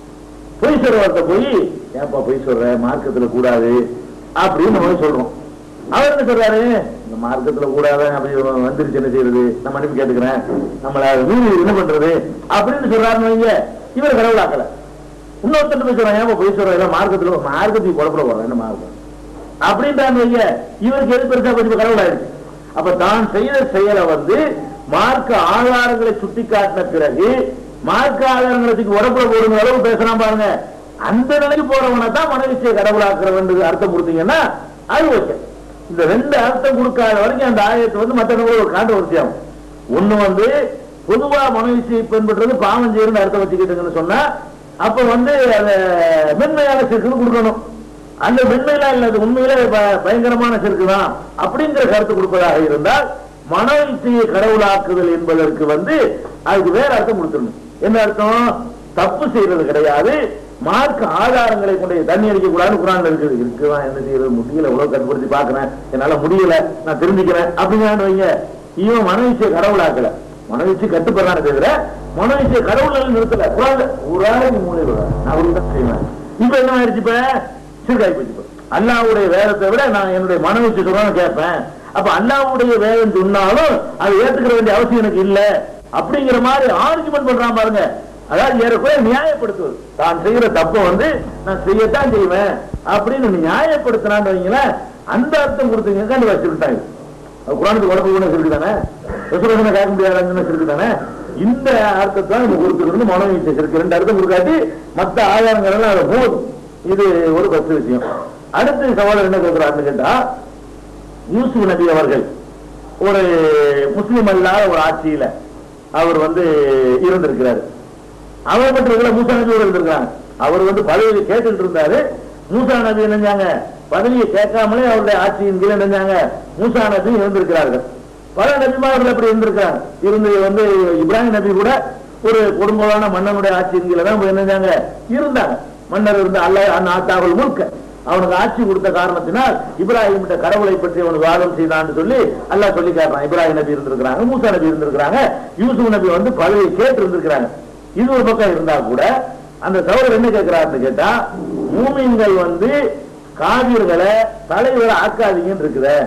பொய் சொல்றவர்கிட்ட போய் ஏன்பா பொய் சொல்ற மார்க்கத்துல கூடாது அப்படின்னு நம்ம போய் சொல்றோம் அவர் என்ன சொல்றாரு இந்த மார்க்கத்துல கூடாது அப்படி வந்துருச்சு என்ன செய்யறது நான் மன்னிப்பு கேட்டுக்கிறேன் நம்மள மீறி என்ன பண்றது அப்படின்னு சொல்றாருன்னு வைங்க இவர் கடவுளாக்கல இன்னொருத்தர் போய் சொல்றான் ஏன் பொய் சொல்ற மார்க்கத்துல மார்க்கத்துக்கு குழப்பட போறேன் என்ன மார்க்கம் அப்படின்றான்னு வைங்க இவருக்கு எது பெருசா கொஞ்சம் கடவுளாயிருச்சு அப்ப தான் செய்த செயலை வந்து மார்க்க ஆதாரங்களை சுட்டி காட்டின பிறகு மார்க்க ஆதாரங்களுக்கு உடம்புல போடுங்க அளவு பேசுறான் பாருங்க அந்த நிலைக்கு போறவனை தான் மனவிச்சய கடவுளாக்குறவன் அர்த்தம் கொடுத்தீங்கன்னா அது ஓகே இந்த ரெண்டு அர்த்தம் கொடுக்காத வரைக்கும் அந்த ஆயத்தை வந்து மற்ற ஒரு கான்ட்ரவர்சி ஆகும் ஒண்ணு வந்து பொதுவா மனவிச்சயை பின்பற்றது பாவம் செய்யறது அர்த்தம் வச்சுக்கிட்டுங்கன்னு சொன்னா அப்ப வந்து அதை மென்மையான சிறுக்குன்னு கொடுக்கணும் அந்த மென்மையெல்லாம் இல்ல அது உண்மையிலே ப- பயங்கரமான சிறுக்கு தான் அப்படிங்கிற கருத்து கொடுப்பதாக இருந்தால் மன இச்சையை கடவுளாக்குதல் என்பதற்கு வந்து அதுக்கு வேற அர்த்தம் கொடுத்துடணும் என்ன அர்த்தம் தப்பு செய்யறது கிடையாது மார்க் ஆதாரங்களை கொண்டு தண்ணி அடிக்க கூடாதுன்னு குரான்ல இருக்குது இருக்குதான் என்ன செய்யறது முடியல எவ்வளவு கட்டுப்படுத்தி பாக்குறேன் என்னால முடியல நான் தெரிஞ்சுக்கிறேன் அப்படிங்கிறான்னு வைங்க இவன் மன இச்சையை கடவுளாக்கல மன இச்சை கட்டுப்படுறான்னு தவிர மன இச்சையை கடவுள் நிறுத்தல குரான்ல ஒரு ஆளுக்கு மூணு நான் அப்படிதான் செய்வேன் இப்ப என்ன ஆயிடுச்சு இப்ப சிறுகாய் போச்சு இப்ப. அல்லாஹ்வுடைய வேதத்தை விட நான் என்னுடைய மன வச்சு சொல்றேன்னு கேட்பேன் அப்ப அல்லாஹ்வுடைய வேதம் சொன்னாலும் அதை ஏத்துக்கிற வேண்டிய அவசியம் எனக்கு இல்ல அப்படிங்கிற மாதிரி ஆர்குமெண்ட் பண்றான் பாருங்க அதாவது ஏறக்குறைய நியாயப்படுத்துவது தான் செய்யற தப்ப வந்து நான் செய்யத்தான் செய்வேன் அப்படின்னு நியாயப்படுத்தினான்னு வைங்களேன் அந்த அர்த்தம் கொடுத்தீங்க கண்டு வச்சுக்கிட்டாங்க குரானுக்கு உடம்பு கூட இருக்கு தானே ரசூலனை கேட்க முடியாதுன்னு இருக்கு தானே இந்த அர்த்தத்தை தான் நம்ம கொடுத்துருந்து மனோ இருக்கு ரெண்டு அர்த்தம் கொடுக்காட்டி மத்த ஆதாரங்கள் எல்லாம் அதை போதும் இது ஒரு பத்து விஷயம் அடுத்து சவால் என்ன கேட்கிறாருன்னு கேட்டா யூசுப் நபி அவர்கள் ஒரு முஸ்லிம் அல்லாத ஒரு ஆட்சியில அவர் வந்து இருந்திருக்கிறாரு அவர் மட்டும் இருக்கல மூசா நபி அவர்கள் இருந்திருக்கிறாங்க அவர் வந்து பதவியை கேட்டுட்டு இருந்தாரு மூசா நபி என்னஞ்சாங்க பதவியை கேட்காமலே அவருடைய ஆட்சியின் கீழே என்னஞ்சாங்க மூசா நபி இருந்திருக்கிறார்கள் பல நபிமார்கள் அப்படி இருந்திருக்கிறாங்க இருந்து வந்து இப்ராஹிம் நபி கூட ஒரு கொடுங்கோலான மன்னனுடைய ஆட்சியின் கீழே தான் போய் என்ன செஞ்சாங்க இருந்தாங்க மன்னர் இருந்த அல்ல அந்த ஆத்தாவல் முழுக்க அவனுக்கு ஆட்சி கொடுத்த காரணத்தினால் இப்ராஹிம் கிட்ட கடவுளை பற்றி அவனுக்கு வாதம் செய்தான்னு சொல்லி அல்லாஹ் சொல்லி காட்டுறான் இப்ராஹிம் நபி இருந்திருக்கிறாங்க மூசா நபி இருந்திருக்கிறாங்க யூசுப் நபி வந்து பதவியை கேட்டு இருந்திருக்கிறாங்க இது ஒரு பக்கம் இருந்தா கூட அந்த சகோதரர் என்ன கேட்கிறாருன்னு கேட்டா மூமின்கள் வந்து காவிர்களை தலைவரை ஆக்காதீங்கன்னு இருக்குதே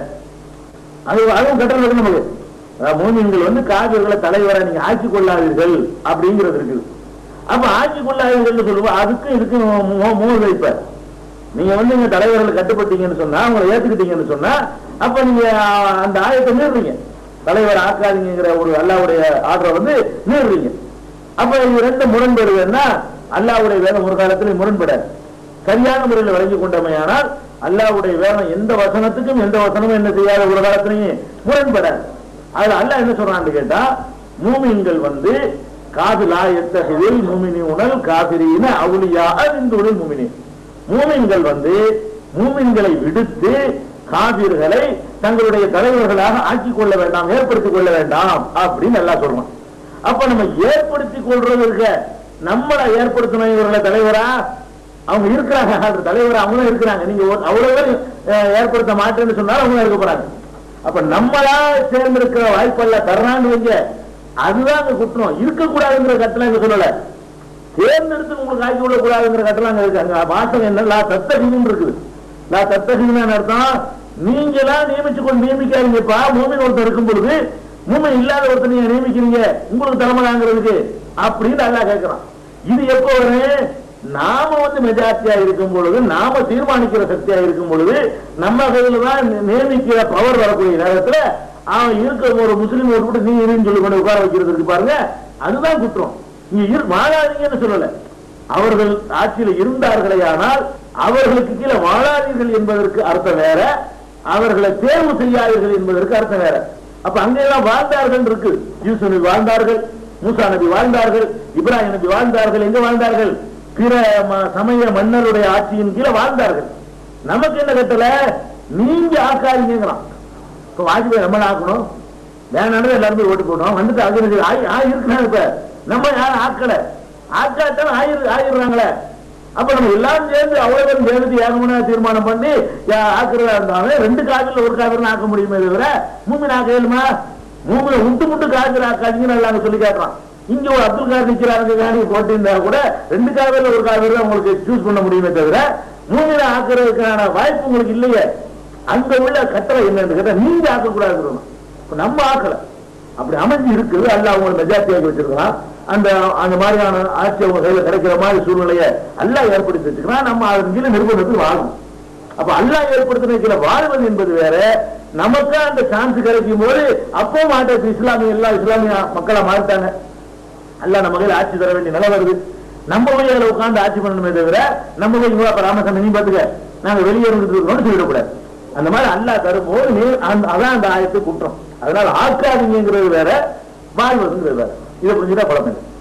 அது அதுவும் கட்டணம் இருக்கு நமக்கு அதாவது மூமின்கள் வந்து காவிர்களை தலைவரை நீங்க ஆட்சி கொள்ளாதீர்கள் அப்படிங்கிறது இருக்குது அப்ப ஆட்சி கொள்ளாதீர்கள் சொல்லுவோம் அதுக்கும் இதுக்கும் மோ- மோத வைப்ப நீங்க வந்து இங்க தலைவர்கள் கட்டுப்பட்டீங்கன்னு சொன்னா அவங்களை ஏத்துக்கிட்டீங்கன்னு சொன்னா அப்ப நீங்க ஆ, அந்த ஆயத்தை மீறுறீங்க தலைவர் ஆக்காதீங்கிற ஒரு அல்லாவுடைய ஆர்டரை வந்து மீறுறீங்க அப்ப இது ரெண்டு முரண்படுதுன்னா அல்லாவுடைய வேதம் ஒரு காலத்திலும் முரண்படாது சரியான முறையில் விளங்கி கொண்டமையானால் அல்லாவுடைய வேதம் எந்த வசனத்துக்கும் எந்த வசனமும் என்ன செய்யாத ஒரு காலத்திலையும் முரண்படாது அதுல அல்லாஹ் என்ன சொல்றான்னு கேட்டா மூமின்கள் வந்து காது லா எத்தகையில் மூமினி உணல் காபிரின அவுலியா அறிந்துள்ள மூமினி மூமின்கள் வந்து மூமின்களை விடுத்து காபிர்களை தங்களுடைய தலைவர்களாக ஆக்கிக் கொள்ள வேண்டாம் ஏற்படுத்திக் கொள்ள வேண்டாம் அப்படின்னு எல்லாம் சொல்றான் அப்ப நம்ம ஏற்படுத்திக் கொள்றது இருக்க நம்மளை ஏற்படுத்தணும் இவர்களை தலைவரா அவங்க இருக்கிறாங்க அந்த தலைவர் அவங்களும் இருக்கிறாங்க நீங்க ஒரு- அவ்வளவு பேர் அஹ், ஏற்படுத்த மாட்டேன்னு சொன்னாலும் அவங்க இருக்க போறாங்க அப்ப நம்மளா சேர்ந்திருக்கிற வாய்ப்பல்ல தர்றான்னு வைங்க அதுதான் அங்க குற்றம் இருக்கக்கூடாதுங்கிற கட்டளை இங்க சொல்லல தேர்ந்தெடுத்து உங்களுக்கு ஆக்கி விட கூடாதுங்கிற கட்டளை அங்க இருக்கு அங்க வாசகம் என்ன லா தத்தகின்னு இருக்குது லா தத்தகின்னு அர்த்தம் நீங்களா நியமிச்சு கொண்டு நியமிக்காதீங்கப்பா மூமின் ஒருத்தர் இருக்கும் பொழுது மூமின் இல்லாத ஒருத்தர் நீங்க நியமிக்கிறீங்க உங்களுக்கு தலைமைங்கிறதுக்கு அப்படின்னு அல்லா கேட்கிறான் இது எப்போ வரும் நாம வந்து மெஜாரிட்டியா இருக்கும் பொழுது நாம தீர்மானிக்கிற சக்தியா இருக்கும் பொழுது நம்ம கையில தான் நி- நியமிக்கிற பவர் வரக்கூடிய நேரத்துல அவன் இருக்க ஒரு முஸ்லீம் ஒரு கூட நீ இருன்னு சொல்லி கொண்டு உட்கார வைக்கிறது இருக்கு பாருங்க அதுதான் குற்றம் நீங்க இரு வாழாதீங்கன்னு சொல்லல அவர்கள் ஆட்சியில் இருந்தார்களே ஆனால் அவர்களுக்கு கீழே வாழாதீர்கள் என்பதற்கு அர்த்தம் வேற அவர்களை தேர்வு செய்யாதீர்கள் என்பதற்கு அர்த்தம் வேற அப்ப அங்கெல்லாம் வாழ்ந்தார்கள் இருக்கு யூசுப் நபி வாழ்ந்தார்கள் மூசா நபி வாழ்ந்தார்கள் இப்ராஹிம் நபி வாழ்ந்தார்கள் எங்க வாழ்ந்தார்கள் பிற ம- சமய மன்னருடைய ஆட்சியின் கீழே வாழ்ந்தார்கள் நமக்கு என்ன கட்டல நீங்க ஆக்காதீங்கிறான் இப்ப வாஜ்பாய் நம்மள ஆக்கணும் வேணானது எல்லாருமே ஓட்டு போட்டோம் வந்துட்டு அது ஆயி ஆயி இருக்கிறாங்க இப்ப நம்ம யாரும் ஆக்கல ஆக்காட்டாலும் ஆயிரு ஆயிடுறாங்களே அப்ப நம்ம எல்லாரும் சேர்ந்து அவ்வளவு பேரும் சேர்ந்து ஏகமனா தீர்மானம் பண்ணி யா- ஆக்குறதா இருந்தாலும் ரெண்டு காவிரில ஒரு காவிரி ஆக்க முடியுமே தவிர மூமின் ஆக்க இயலுமா மூமில உண்டு முட்டு காவிரி ஆக்காதீங்கன்னு எல்லாம் சொல்லி கேட்கறான் இங்க ஒரு அப்துல் கார் நிக்கிறாங்க காணி போட்டிருந்தா கூட ரெண்டு காவிரில ஒரு காவிரி தான் உங்களுக்கு சூஸ் பண்ண முடியுமே தவிர மூமில ஆக்குறதுக்கான வாய்ப்பு உங்களுக்கு இல்லையே அங்க உள்ள கட்டளை என்னன்னு கேட்டா நீங்க ஆக்கக்கூடாது இப்ப நம்ம ஆக்கல அப்படி அமைஞ்சு இருக்குது அல்ல அவங்க மெஜாரிட்டியாக்கி வச்சிருக்கலாம் அந்த அந்த மாதிரியான ஆட்சி அவங்க கையில கிடைக்கிற மாதிரி சூழ்நிலையை அல்லாஹ் ஏற்படுத்தி வச்சிருக்கலாம் நம்ம அதன் கீழே நிர்பந்தத்துக்கு வாழணும் அப்ப அல்லாஹ் ஏற்படுத்தின கீழே வாழ்வது என்பது வேற நமக்கு அந்த சான்ஸ் கிடைக்கும் போது அப்போ மாட்டாச்சு இஸ்லாமிய எல்லா இஸ்லாமிய மக்களை மாறிட்டாங்க அல்லாஹ் நம்ம கையில ஆட்சி தர வேண்டிய நிலை வருது நம்ம போய் அதில் உட்கார்ந்து ஆட்சி பண்ணணுமே தவிர நம்ம போய் இங்க அப்ப ராமசாமி நீ பாத்துக்க நாங்க வெளியே இருந்துட்டு இருக்கோம்னு சொல்லிடக்கூடாது அந்த மாதிரி அல்லாஹ் தரும்போது நீ அந்த அதான் அந்த ஆயத்து குற்றம் அதனால ஆக்காதீங்கிறது வேற வாழ்வதுங்கிறது வேற இதை புரிஞ்சுட்டா குழப்பம் இல்லை.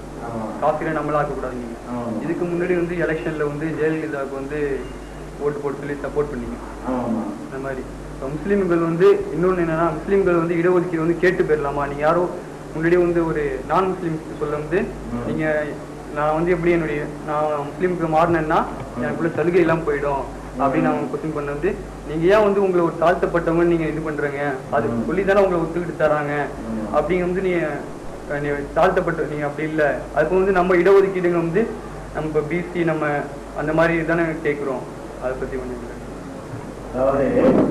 காஃபில நம்மள ஆக்கக்கூடாது நீங்க இதுக்கு முன்னாடி வந்து எலெக்ஷன்ல வந்து ஜெயலலிதாவுக்கு வந்து ஓட்டு போட்டு சொல்லி சப்போர்ட் பண்ணீங்க அந்த மாதிரி இப்ப முஸ்லீம்கள் வந்து இன்னொன்னு என்னன்னா முஸ்லீம்கள் வந்து இடஒதுக்கீடு வந்து கேட்டு போயிடலாமா நீங்க யாரோ முன்னாடி வந்து ஒரு நான் முஸ்லீம் சொல்ல வந்து நீங்க நான் வந்து எப்படி என்னுடைய நான் முஸ்லீமுக்கு மாறினேன்னா எனக்குள்ள சலுகை எல்லாம் போயிடும் அப்படின்னு அவங்க கொஸ்டின் பண்ண வந்து நீங்க ஏன் வந்து உங்களை ஒரு தாழ்த்தப்பட்டவங்க நீங்க இது பண்றீங்க அது சொல்லி தானே உங்களை ஒத்துக்கிட்டு தராங்க அப்படிங்க வந்து நீங்க அஹ், நீ தாழ்த்தப்பட்ட நீங்க அப்படி இல்ல அதுக்கு வந்து நம்ம இடஒதுக்கீடுங்க வந்து நம்ம இப்போ பிசி நம்ம அந்த மாதிரி தானே கேட்குறோம் அதை பத்தி கொஞ்சம் சொல்லுங்க. அதாவது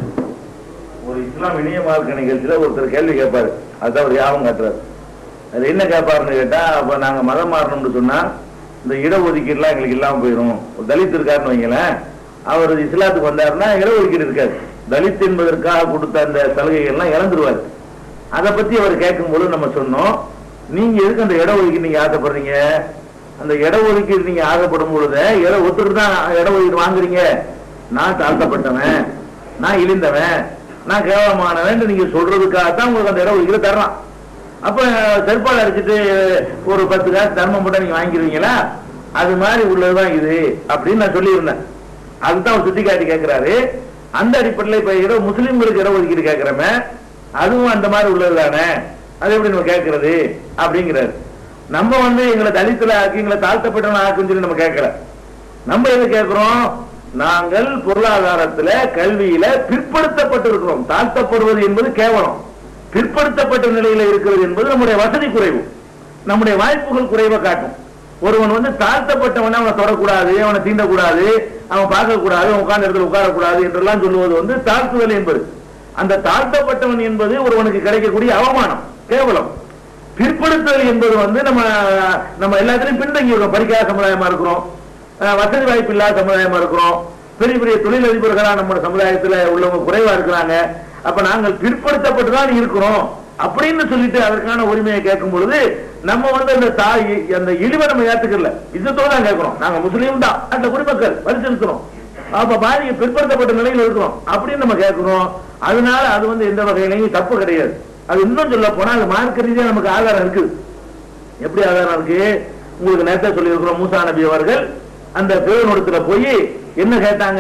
ஒரு இஸ்லாம் இணைய மார்க்க நிகழ்ச்சியில ஒருத்தர் கேள்வி கேட்பாரு அதுதான் ஒரு யாபம் காட்டுறாரு அது என்ன கேட்பாருன்னு கேட்டா அப்ப நாங்க மதம் மாறணும்னு சொன்னா இந்த இடஒதுக்கீடுலாம் எங்களுக்கு இல்லாம போயிடும் ஒரு தலித் இருக்காருன்னு வைங்களேன் அவர் இஸ்லாத்துக்கு வந்தாருன்னா இடஒதுக்கீடு இருக்காது தலித் என்பதற்காக கொடுத்த அந்த சலுகைகள்லாம் இழந்துருவாரு அதை பத்தி அவர் கேட்கும்போது நம்ம சொன்னோம் நீங்க எதுக்கு அந்த இடஒதுக்கீடு நீங்க ஆசைப்படுறீங்க அந்த இடஒதுக்கீடு நீங்க ஆசைப்படும் பொழுது இட ஒருத்தர் தான் இடஒதுக்கீடு வாங்குறீங்க நான் தாழ்த்தப்பட்டவன் நான் இழிந்தவன் நான் கேவலமானவன் நீங்க சொல்றதுக்காக தான் உங்களுக்கு அந்த இடஒதுக்கீடு தரலாம் அப்ப செருப்பால் அடிச்சுட்டு ஒரு பத்து காசு தர்மம் போட்டா நீங்க வாங்கிடுவீங்களா அது மாதிரி உள்ளதுதான் இது அப்படின்னு நான் சொல்லியிருந்தேன் அதுதான் அவர் சுட்டி காட்டி கேட்கிறாரு அந்த அடிப்படையில் இப்ப இட முஸ்லீம்களுக்கு இடஒதுக்கீடு கேட்கிறமே அதுவும் அந்த மாதிரி உள்ளது தானே அது எப்படி நம்ம கேட்கறது அப்படிங்கிறாரு நம்ம வந்து எங்களை தலித்துல ஆக்கி எங்களை தாழ்த்தப்பட்டவன் ஆக்குன்னு சொல்லி நம்ம கேட்கல நம்ம எது கேட்கிறோம் நாங்கள் பொருளாதாரத்துல கல்வியில பிற்படுத்தப்பட்டிருக்கிறோம் தாழ்த்தப்படுவது என்பது கேவலம் பிற்படுத்தப்பட்ட நிலையில இருக்கிறது என்பது நம்முடைய வசதி குறைவு நம்முடைய வாய்ப்புகள் குறைவை காட்டும் ஒருவன் வந்து தாழ்த்தப்பட்டவன அவனை தொடக்கூடாது அவனை தீண்டக்கூடாது அவன் பார்க்க கூடாது அவன் உட்கார்ந்த இடத்துல உட்காரக்கூடாது என்றெல்லாம் சொல்லுவது வந்து தாழ்த்துதல் என்பது அந்த தாழ்த்தப்பட்டவன் என்பது ஒருவனுக்கு கிடைக்கக்கூடிய அவமானம் கேவலம் பிற்படுத்துதல் என்பது வந்து நம்ம நம்ம எல்லாத்திலையும் பின்தங்கி இருக்கோம் படிக்காத சமுதாயமா இருக்கிறோம் அஹ் வசதி வாய்ப்பு இல்லாத சமுதாயமா இருக்கிறோம் பெரிய பெரிய தொழிலதிபர்களா நம்ம சமுதாயத்துல உள்ளவங்க குறைவா இருக்கிறாங்க அப்ப நாங்கள் பிற்படுத்தப்பட்டு தான் இருக்கிறோம் அப்படின்னு சொல்லிட்டு அதற்கான உரிமையை கேட்கும் பொழுது நம்ம வந்து அந்த தாய் அந்த இழிவை நம்ம ஏத்துக்கல இzzத்தோட தான் கேட்கிறோம் நாங்க முஸ்லீம் தான் அந்த குடிமக்கள் வரிசெலுத்துறோம் அப்ப பாதிக்க பிற்படுத்தப்பட்ட நிலையில இருக்கிறோம் அப்படின்னு நம்ம கேட்கிறோம் அதனால அது வந்து எந்த வகையிலையும் தப்பு கிடையாது அது இன்னும் சொல்ல போனா அது மார்க்க ரீதியா நமக்கு ஆதாரம் இருக்குது எப்படி ஆதாரம் இருக்கு உங்களுக்கு நேரத்தை சொல்லியிருக்கிறோம் மூசா நபி அவர்கள் அந்த பேரனோடத்துல போய் என்ன கேட்டாங்க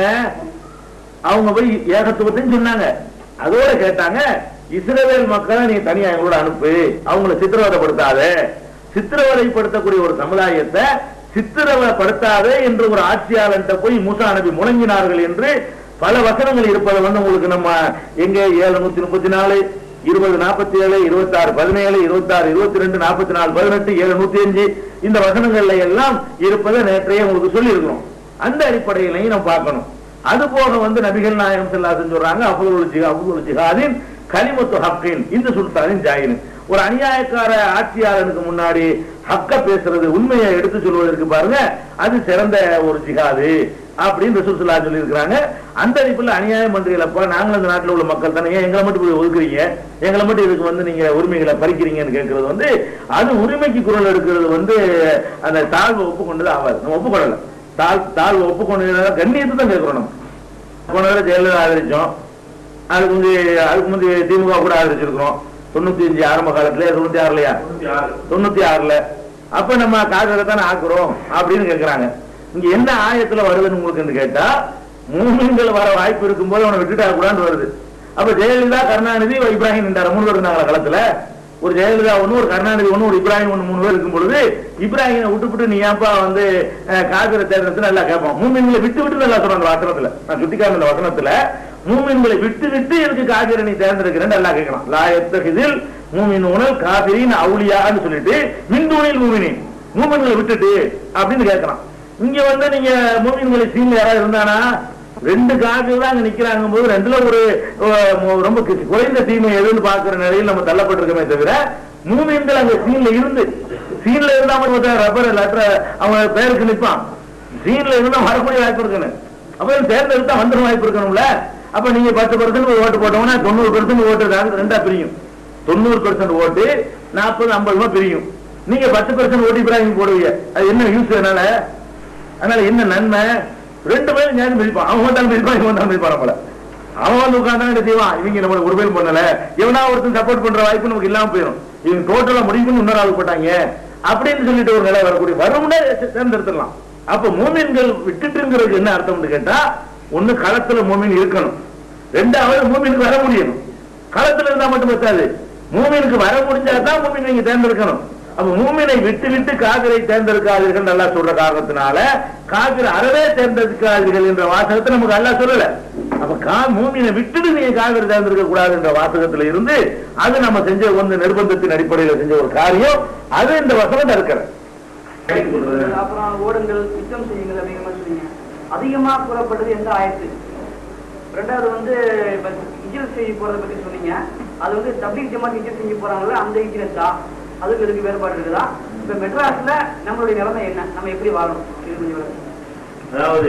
அவங்க போய் ஏகத்துவத்தையும் சொன்னாங்க அதோட கேட்டாங்க இஸ்ரவேல் மக்களை நீ தனியா எங்களோட அனுப்பு அவங்கள சித்திரவதைப்படுத்தாத சித்திரவதைப்படுத்தக்கூடிய ஒரு சமுதாயத்தை சித்திரவதைப்படுத்தாத என்று ஒரு ஆட்சியாளன்ட்ட போய் மூசா நபி முழங்கினார்கள் என்று பல வசனங்கள் இருப்பதை வந்து உங்களுக்கு நம்ம எங்க ஏழு நூத்தி முப்பத்தி நாலு இருபது நாற்பத்தி ஏழு இருபத்தி ஆறு பதினேழு இருபத்தி ஆறு இருபத்தி ரெண்டு நாற்பத்தி நாலு பதினெட்டு ஏழு நூத்தி அஞ்சு இந்த வசனங்கள்ல எல்லாம் இருப்பதை நேற்றைய உங்களுக்கு சொல்லி இருக்கிறோம் அந்த அடிப்படையிலையும் நம்ம பார்க்கணும் அது போக வந்து நபிகள் நாயகம் செல்லாசன் சொல்றாங்க அபுதுல் ஜிஹா அபுதுல் ஜிஹாதின் கலிமத்து ஹக்கின் இந்த சுல்தானின் ஜாயினு ஒரு அநியாயக்கார ஆட்சியாளனுக்கு முன்னாடி ஹக்க பேசுறது உண்மையை எடுத்து சொல்வதற்கு பாருங்க அது சிறந்த ஒரு ஜிஹாது அப்படின்னு ரசூல் சொல்லா சொல்லி இருக்கிறாங்க அந்த அடிப்பில் அநியாயம் பண்றீங்களப்பா நாங்களும் இந்த நாட்டில் உள்ள மக்கள் தானே ஏன் எங்களை மட்டும் போய் ஒதுக்குறீங்க எங்களை மட்டும் இதுக்கு வந்து நீங்க உரிமைகளை பறிக்கிறீங்கன்னு கேட்கறது வந்து அது உரிமைக்கு குரல் எடுக்கிறது வந்து அந்த தாழ்வை ஒப்புக்கொண்டது ஆகாது நம்ம ஒப்புக்கொள்ளல தாழ் தாழ்வை ஒப்புக்கொண்டு கண்ணியத்தை தான் கேட்கிறோம் நம்ம போன தடவை ஜெயலலிதா ஆதரிச்சோம் அதுக்கு முந்தி அதுக்கு முந்தி திமுக கூட ஆதரிச்சிருக்கிறோம் தொண்ணூத்தி அஞ்சு ஆரம்ப காலத்துல தொண்ணூத்தி ஆறுலயா தொண்ணூத்தி ஆறுல அப்ப நம்ம காதலை தானே ஆக்குறோம் அப்படின்னு கேக்குறாங்க இங்க என்ன ஆயத்துல வருதுன்னு உங்களுக்கு கேட்டா மூமின்கள் வர வாய்ப்பு இருக்கும்போது அவனை விட்டுட்டா கூடாது வருது அப்ப ஜெயலலிதா கருணாநிதி இப்ராஹிம் என்றார் மூணு பேர் இருந்தாங்களா களத்துல ஒரு ஜெயலலிதா ஒண்ணு ஒரு கருணாநிதி ஒண்ணு ஒரு இப்ராஹிம் ஒண்ணு மூணு பேர் இருக்கும் பொழுது இப்ராஹிமை விட்டுவிட்டு நீ ஏன்பா வந்து காவிர தேர்தல் நல்லா கேட்பான் மூமின்களை விட்டு விட்டு நல்லா சொல்றாங்க அந்த வசனத்துல நான் சுட்டிக்காம இந்த வசனத்துல மூமின்களை விட்டு விட்டு எனக்கு காவிர நீ தேர்ந்தெடுக்கிறேன் நல்லா கேட்கலாம் லா எத்தகிதில் மூமின் உணல் காவிரின் அவுளியான்னு சொல்லிட்டு மின்தூணில் மூமினின் மூமின்களை விட்டுட்டு அப்படின்னு கேட்கலாம் இங்க வந்து நீங்க மூமின்களை சீன்ல யாராவது இருந்தானா ரெண்டு கார்கள் தான் அங்க நிக்கிறாங்க போது ரெண்டுல ஒரு அஹ், ரொம்ப கு- குறைந்த தீமை எதுன்னு பாக்குற நிலையில் நம்ம தள்ளப்பட்டிருக்கோமே தவிர மூமின்கள் அங்க சீன்ல இருந்து சீன்ல இருந்தா மட்டும் ரப்பர் லெட்டர் அவன் பேருக்கு நிப்பான் சீன்ல இருந்தா வரக்கூடிய வாய்ப்பு இருக்கணும் அப்ப தேர்ந்தெடுத்தா வந்துட வாய்ப்பு இருக்கணும்ல அப்ப நீங்க பத்து பர்சன்ட் ஓட்டு போட்டோம்னா தொண்ணூறு பர்சன்ட் ஓட்டு ரெண்டு- ரெண்டா பிரியும் தொண்ணூறு பர்சன்ட் ஓட்டு நாற்பது ஐம்பது பிரியும் நீங்க பத்து பர்சன்ட் ஓட்டு இப்ராஹிம் போடுவீங்க அது என்ன யூஸ் அதனால அதனால என்ன நன்மை ரெண்டு பேரும் ஞாபகம் பிரிப்பான் அவன் வந்தாலும் பிரிப்பான் இவன் வந்தாலும் பிரிப்பான் நம்மள அவன் வந்து உட்கார்ந்தா என்ன செய்வான் இவங்க நம்மளுக்கு ஒரு பேரும் பண்ணல இவனா ஒருத்தன் சப்போர்ட் பண்ற வாய்ப்பு நமக்கு இல்லாம போயிடும் இவங்க டோட்டலா முடிவுன்னு இன்னொரு ஆள் போட்டாங்க அப்படின்னு சொல்லிட்டு ஒரு நிலை வரக்கூடிய வரும்னே தேர்ந்தெடுத்துடலாம் அப்ப மூமின்கள் விட்டுட்டுங்கிறதுக்கு என்ன அர்த்தம்னு கேட்டா ஒண்ணு களத்துல மூமின் இருக்கணும் ரெண்டாவது மூமினுக்கு வர முடியணும் களத்துல இருந்தா மட்டும் பத்தாது மூமினுக்கு வர முடிஞ்சா தான் மூமின் நீங்க தேர்ந்தெடுக்கணும் அப்ப மூமினை விட்டு விட்டு காவிரை தேர்ந்தெடுக்காதீர்கள் நல்லா சொல்ற காரணத்தினால காவிரி அறவே தேர்ந்தெடுக்காதீர்கள் என்ற வாசகத்தை நமக்கு அல்லா சொல்லல அப்ப கா மூமினை விட்டுட்டு நீங்க காவிரி தேர்ந்தெடுக்க கூடாது என்ற வாசகத்துல இருந்து அது நம்ம செஞ்ச வந்து நிர்பந்தத்தின் அடிப்படையில் செஞ்ச ஒரு காரியம் அது இந்த வசனம் தடுக்கிற அப்புறம் ஓடுங்கள் யுத்தம் செய்யுங்கள் அப்படிங்கிற மாதிரி சொன்னீங்க அதிகமா கூறப்பட்டது எந்த ஆயத்து ரெண்டாவது வந்து இப்ப ஹிஜ்ரத் செய்ய போறதை பத்தி சொன்னீங்க அது வந்து தப்லீக் ஜமாத் ஹிஜ்ரத் செஞ்சு போறாங்கல்ல அந்த ஹிஜ்ரத்தா அதுக்கு இதுக்கு வேறுபாடு இருக்குதா இப்ப மெட்ராஸ்ல நம்மளுடைய நிலைமை என்ன நம்ம எப்படி வாழணும் இது கொஞ்சம் விளக்குங்க. அதாவது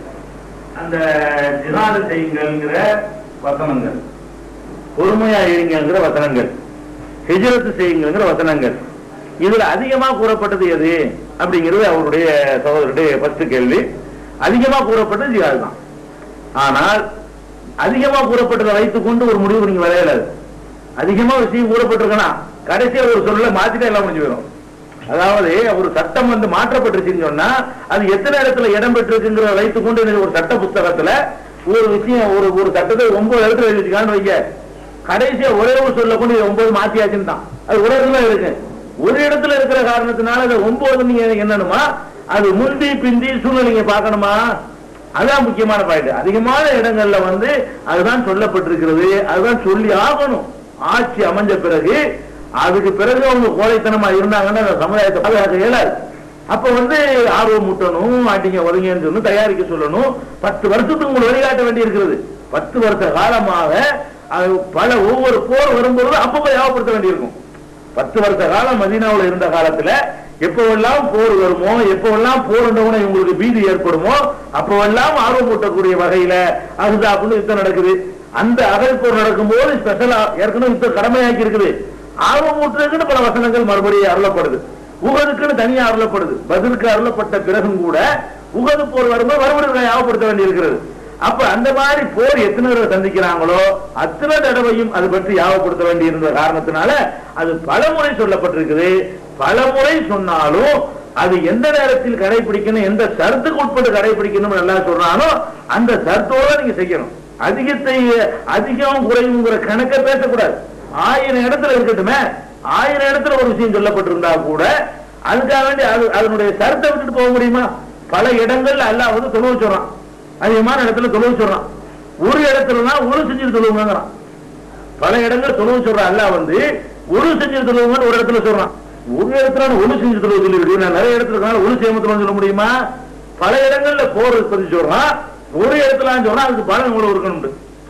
அந்த ஜிஹாது செய்யுங்கள்ங்கிற வசனங்கள் பொறுமையா இருங்கிற வசனங்கள் ஹிஜ்ரத் செய்யுங்கிற வசனங்கள் இதுல அதிகமா கூறப்பட்டது எது அப்படிங்கிறது அவருடைய சகோதரருடைய ஃபர்ஸ்ட் கேள்வி அதிகமா கூறப்பட்டது ஜிஹாது தான் ஆனால் அதிகமா கூறப்பட்டதை வைத்துக் கொண்டு ஒரு முடிவு நீங்க விளையாடாது அதிகமா விஷயம் கூறப்பட்டிருக்கணும் கடைசியா ஒரு சொல்ல மாத்திட்டே எல்லாம் முடிஞ்சு போயிடும் அதாவது ஒரு சட்டம் வந்து மாற்றப்பட்டுருச்சுன்னு சொன்னா அது எத்தனை இடத்துல இடம் பெற்றிருக்குங்கிற வைத்துக் கொண்டு எனக்கு ஒரு சட்ட புஸ்தகத்துல ஒரு விஷயம் ஒரு ஒரு சட்டத்தை ஒன்பது இடத்துல எழுதி வச்சுக்கான்னு வைக்க கடைசியா ஒரே ஒரு சொல்ல கொண்டு இது ஒன்பது மாத்தியாச்சுன்னு தான் அது ஒரு இடத்துல இருக்கு ஒரு இடத்துல இருக்கிற காரணத்தினால அதை ஒன்பது நீங்க என்னணுமா அது முந்தி பிந்தி சூழ்நிலைங்க பார்க்கணுமா அதான் முக்கியமான பாயிண்ட் அதிகமான இடங்கள்ல வந்து அதுதான் சொல்லப்பட்டிருக்கிறது அதுதான் சொல்லி ஆகணும் ஆட்சி அமைஞ்ச பிறகு அதுக்கு பிறகு அவங்க கோழைத்தனமா இருந்தாங்கன்னா அந்த சமுதாயத்தை பாதுகாக்க இயலாது அப்ப வந்து ஆர்வம் முட்டணும் ஆட்டிங்க ஒதுங்கன்னு சொல்லணும் தயாரிக்க சொல்லணும் பத்து வருஷத்துக்கு உங்களுக்கு வழிகாட்ட வேண்டி இருக்கிறது பத்து வருஷ காலமாக அது பல ஒவ்வொரு போர் வரும்போது அப்பப்ப ஞாபகப்படுத்த வேண்டியிருக்கும் பத்து வருஷ காலம் மதீனாவுல இருந்த காலத்துல எப்பவெல்லாம் போர் வருமோ எப்பவெல்லாம் போர் உடனே உங்களுக்கு பீதி ஏற்படுமோ அப்பவெல்லாம் ஆர்வம் ஊட்டக்கூடிய வகையில அகுதாப்புன்னு யுத்தம் நடக்குது அந்த அகல் போர் நடக்கும்போது ஸ்பெஷலா ஏற்கனவே யுத்தம் கடமையாக்கி இருக்குது ஆர்வம் ஊட்டுறதுக்குன்னு பல வசனங்கள் மறுபடியும் அருளப்படுது உகதுக்குன்னு தனியா அருளப்படுது பதிலுக்கு அருளப்பட்ட பிறகும் கூட உகது போர் வரும்போது மறுபடியும் ஞாபகப்படுத்த வேண்டி இருக்கிறது அப்ப அந்த மாதிரி போர் எத்தனை தடவை சந்திக்கிறாங்களோ அத்தனை தடவையும் அது பற்றி யாவப்படுத்த வேண்டி இருந்த காரணத்தினால அது பலமுறை சொல்லப்பட்டிருக்குது பலமுறை சொன்னாலும் அது எந்த நேரத்தில் கடைபிடிக்கணும் எந்த சரத்துக்கு உட்பட்டு கடைபிடிக்கணும் நல்லா சொல்றானோ அந்த சரத்தோட நீங்க செய்யணும் அதிகத்தை அதிகம் குறைவுங்கிற கணக்கை பேசக்கூடாது ஆயிரம் இடத்துல இருக்கட்டுமே ஆயிரம் இடத்துல ஒரு விஷயம் சொல்லப்பட்டிருந்தா கூட அதுக்காக வேண்டி அது அதனுடைய சரத்தை விட்டுட்டு போக முடியுமா பல இடங்கள்ல அல்லாஹ் வந்து தொழுவு சொல்றான் அதிகமான இடத்துல தொழுவு சொல்றான் ஒரு இடத்துலனா ஒரு செஞ்சு தொழுவுங்கிறான் பல இடங்கள் தொழுவு சொல்றான் அல்லாஹ் வந்து ஒரு செஞ்சு தொழுவுங்கன்னு ஒரு இடத்துல சொல்றான் ஒரு இடத்துல ஒழு செஞ்சு தொழுவு சொல்லி நான் நிறைய இடத்துல இருக்கனால ஒழு செய்யாம சொல்ல முடியுமா பல இடங்கள்ல போர் பத்தி சொல்றான் ஒரு இடத்துல சொல்றான் அதுக்கு பலன் இவ்வளவு இருக்கணும்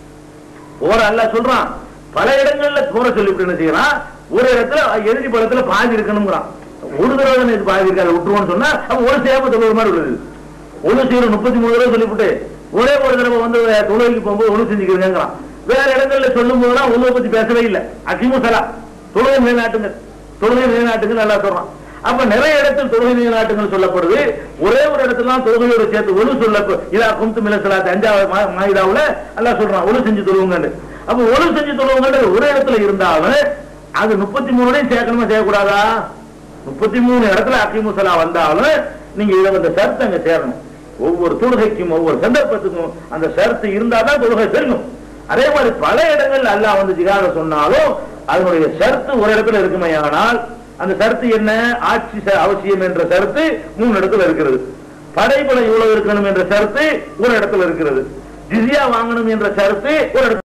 போற அல்லாஹ் சொல்றான் பல இடங்கள்ல போற சொல்லிவிட்டு என்ன செய்யறான் ஒரு இடத்துல எதிரி பலத்துல பாதி இருக்கணுங்கிறான் ஒரு தடவை தானே இது பாதி இருக்காது விட்டுருவோம்னு சொன்னா அப்ப ஒரு சேம தொழுவு மாதிரி உள்ளது ஒண்ணு செய்யணும் முப்பத்தி மூணு தடவை சொல்லிவிட்டு ஒரே ஒரு தடவை வந்து தொழுகைக்கு போகும்போது ஒண்ணு செஞ்சுக்கிறேங்கிறான் வேற இடங்கள்ல சொல்லும் போதெல்லாம் ஒழுவை பத்தி பேசவே இல்லை அசிமு சலா தொழுகை நிலைநாட்டுங்க தொழுகை நிலைநாட்டுங்க நல்லா சொல்றான் அப்ப நிறைய இடத்தில் தொழுகை நிலைநாட்டுங்கள் சொல்லப்படுது ஒரே ஒரு இடத்துல தான் தொழுகையோட சேர்த்து ஒழு சொல்ல இதா கும்து மிலசலாத்து அஞ்சாவது மா- மாயிதாவுல எல்லாம் சொல்றான் ஒழு செஞ்சு தொழுவுங்கன்னு அப்ப ஒழு செஞ்சு தொழுவுங்கன்னு ஒரு இடத்துல இருந்தாலும் அது முப்பத்தி மூணுடையும் சேர்க்கணுமா செய்யக்கூடாதா முப்பத்தி மூணு இடத்துல அக்கிமுசலா வந்தாலும் நீங்க இதை அந்த சர்த்து அங்க சேரணும் ஒவ்வொரு தொழுகைக்கும் ஒவ்வொரு சந்தர்ப்பத்துக்கும் அந்த சர்த்து இருந்தாதான் தொழுகை செல்லும் அதே மாதிரி பல இடங்கள் அல்லாஹ் வந்து ஜிகாத சொன்னாலும் அதனுடைய சர்த்து ஒரு இடத்துல இருக்குமே ஆனால் அந்த சர்த்து என்ன ஆட்சி ச- அவசியம் என்ற சர்த்து மூணு இடத்துல இருக்கிறது படைபலம் இவ்வளவு இருக்கணும் என்ற சர்த்து ஒரு இடத்துல இருக்கிறது ஜிசியா வாங்கணும் என்ற சர்த்து ஒரு இடத்துல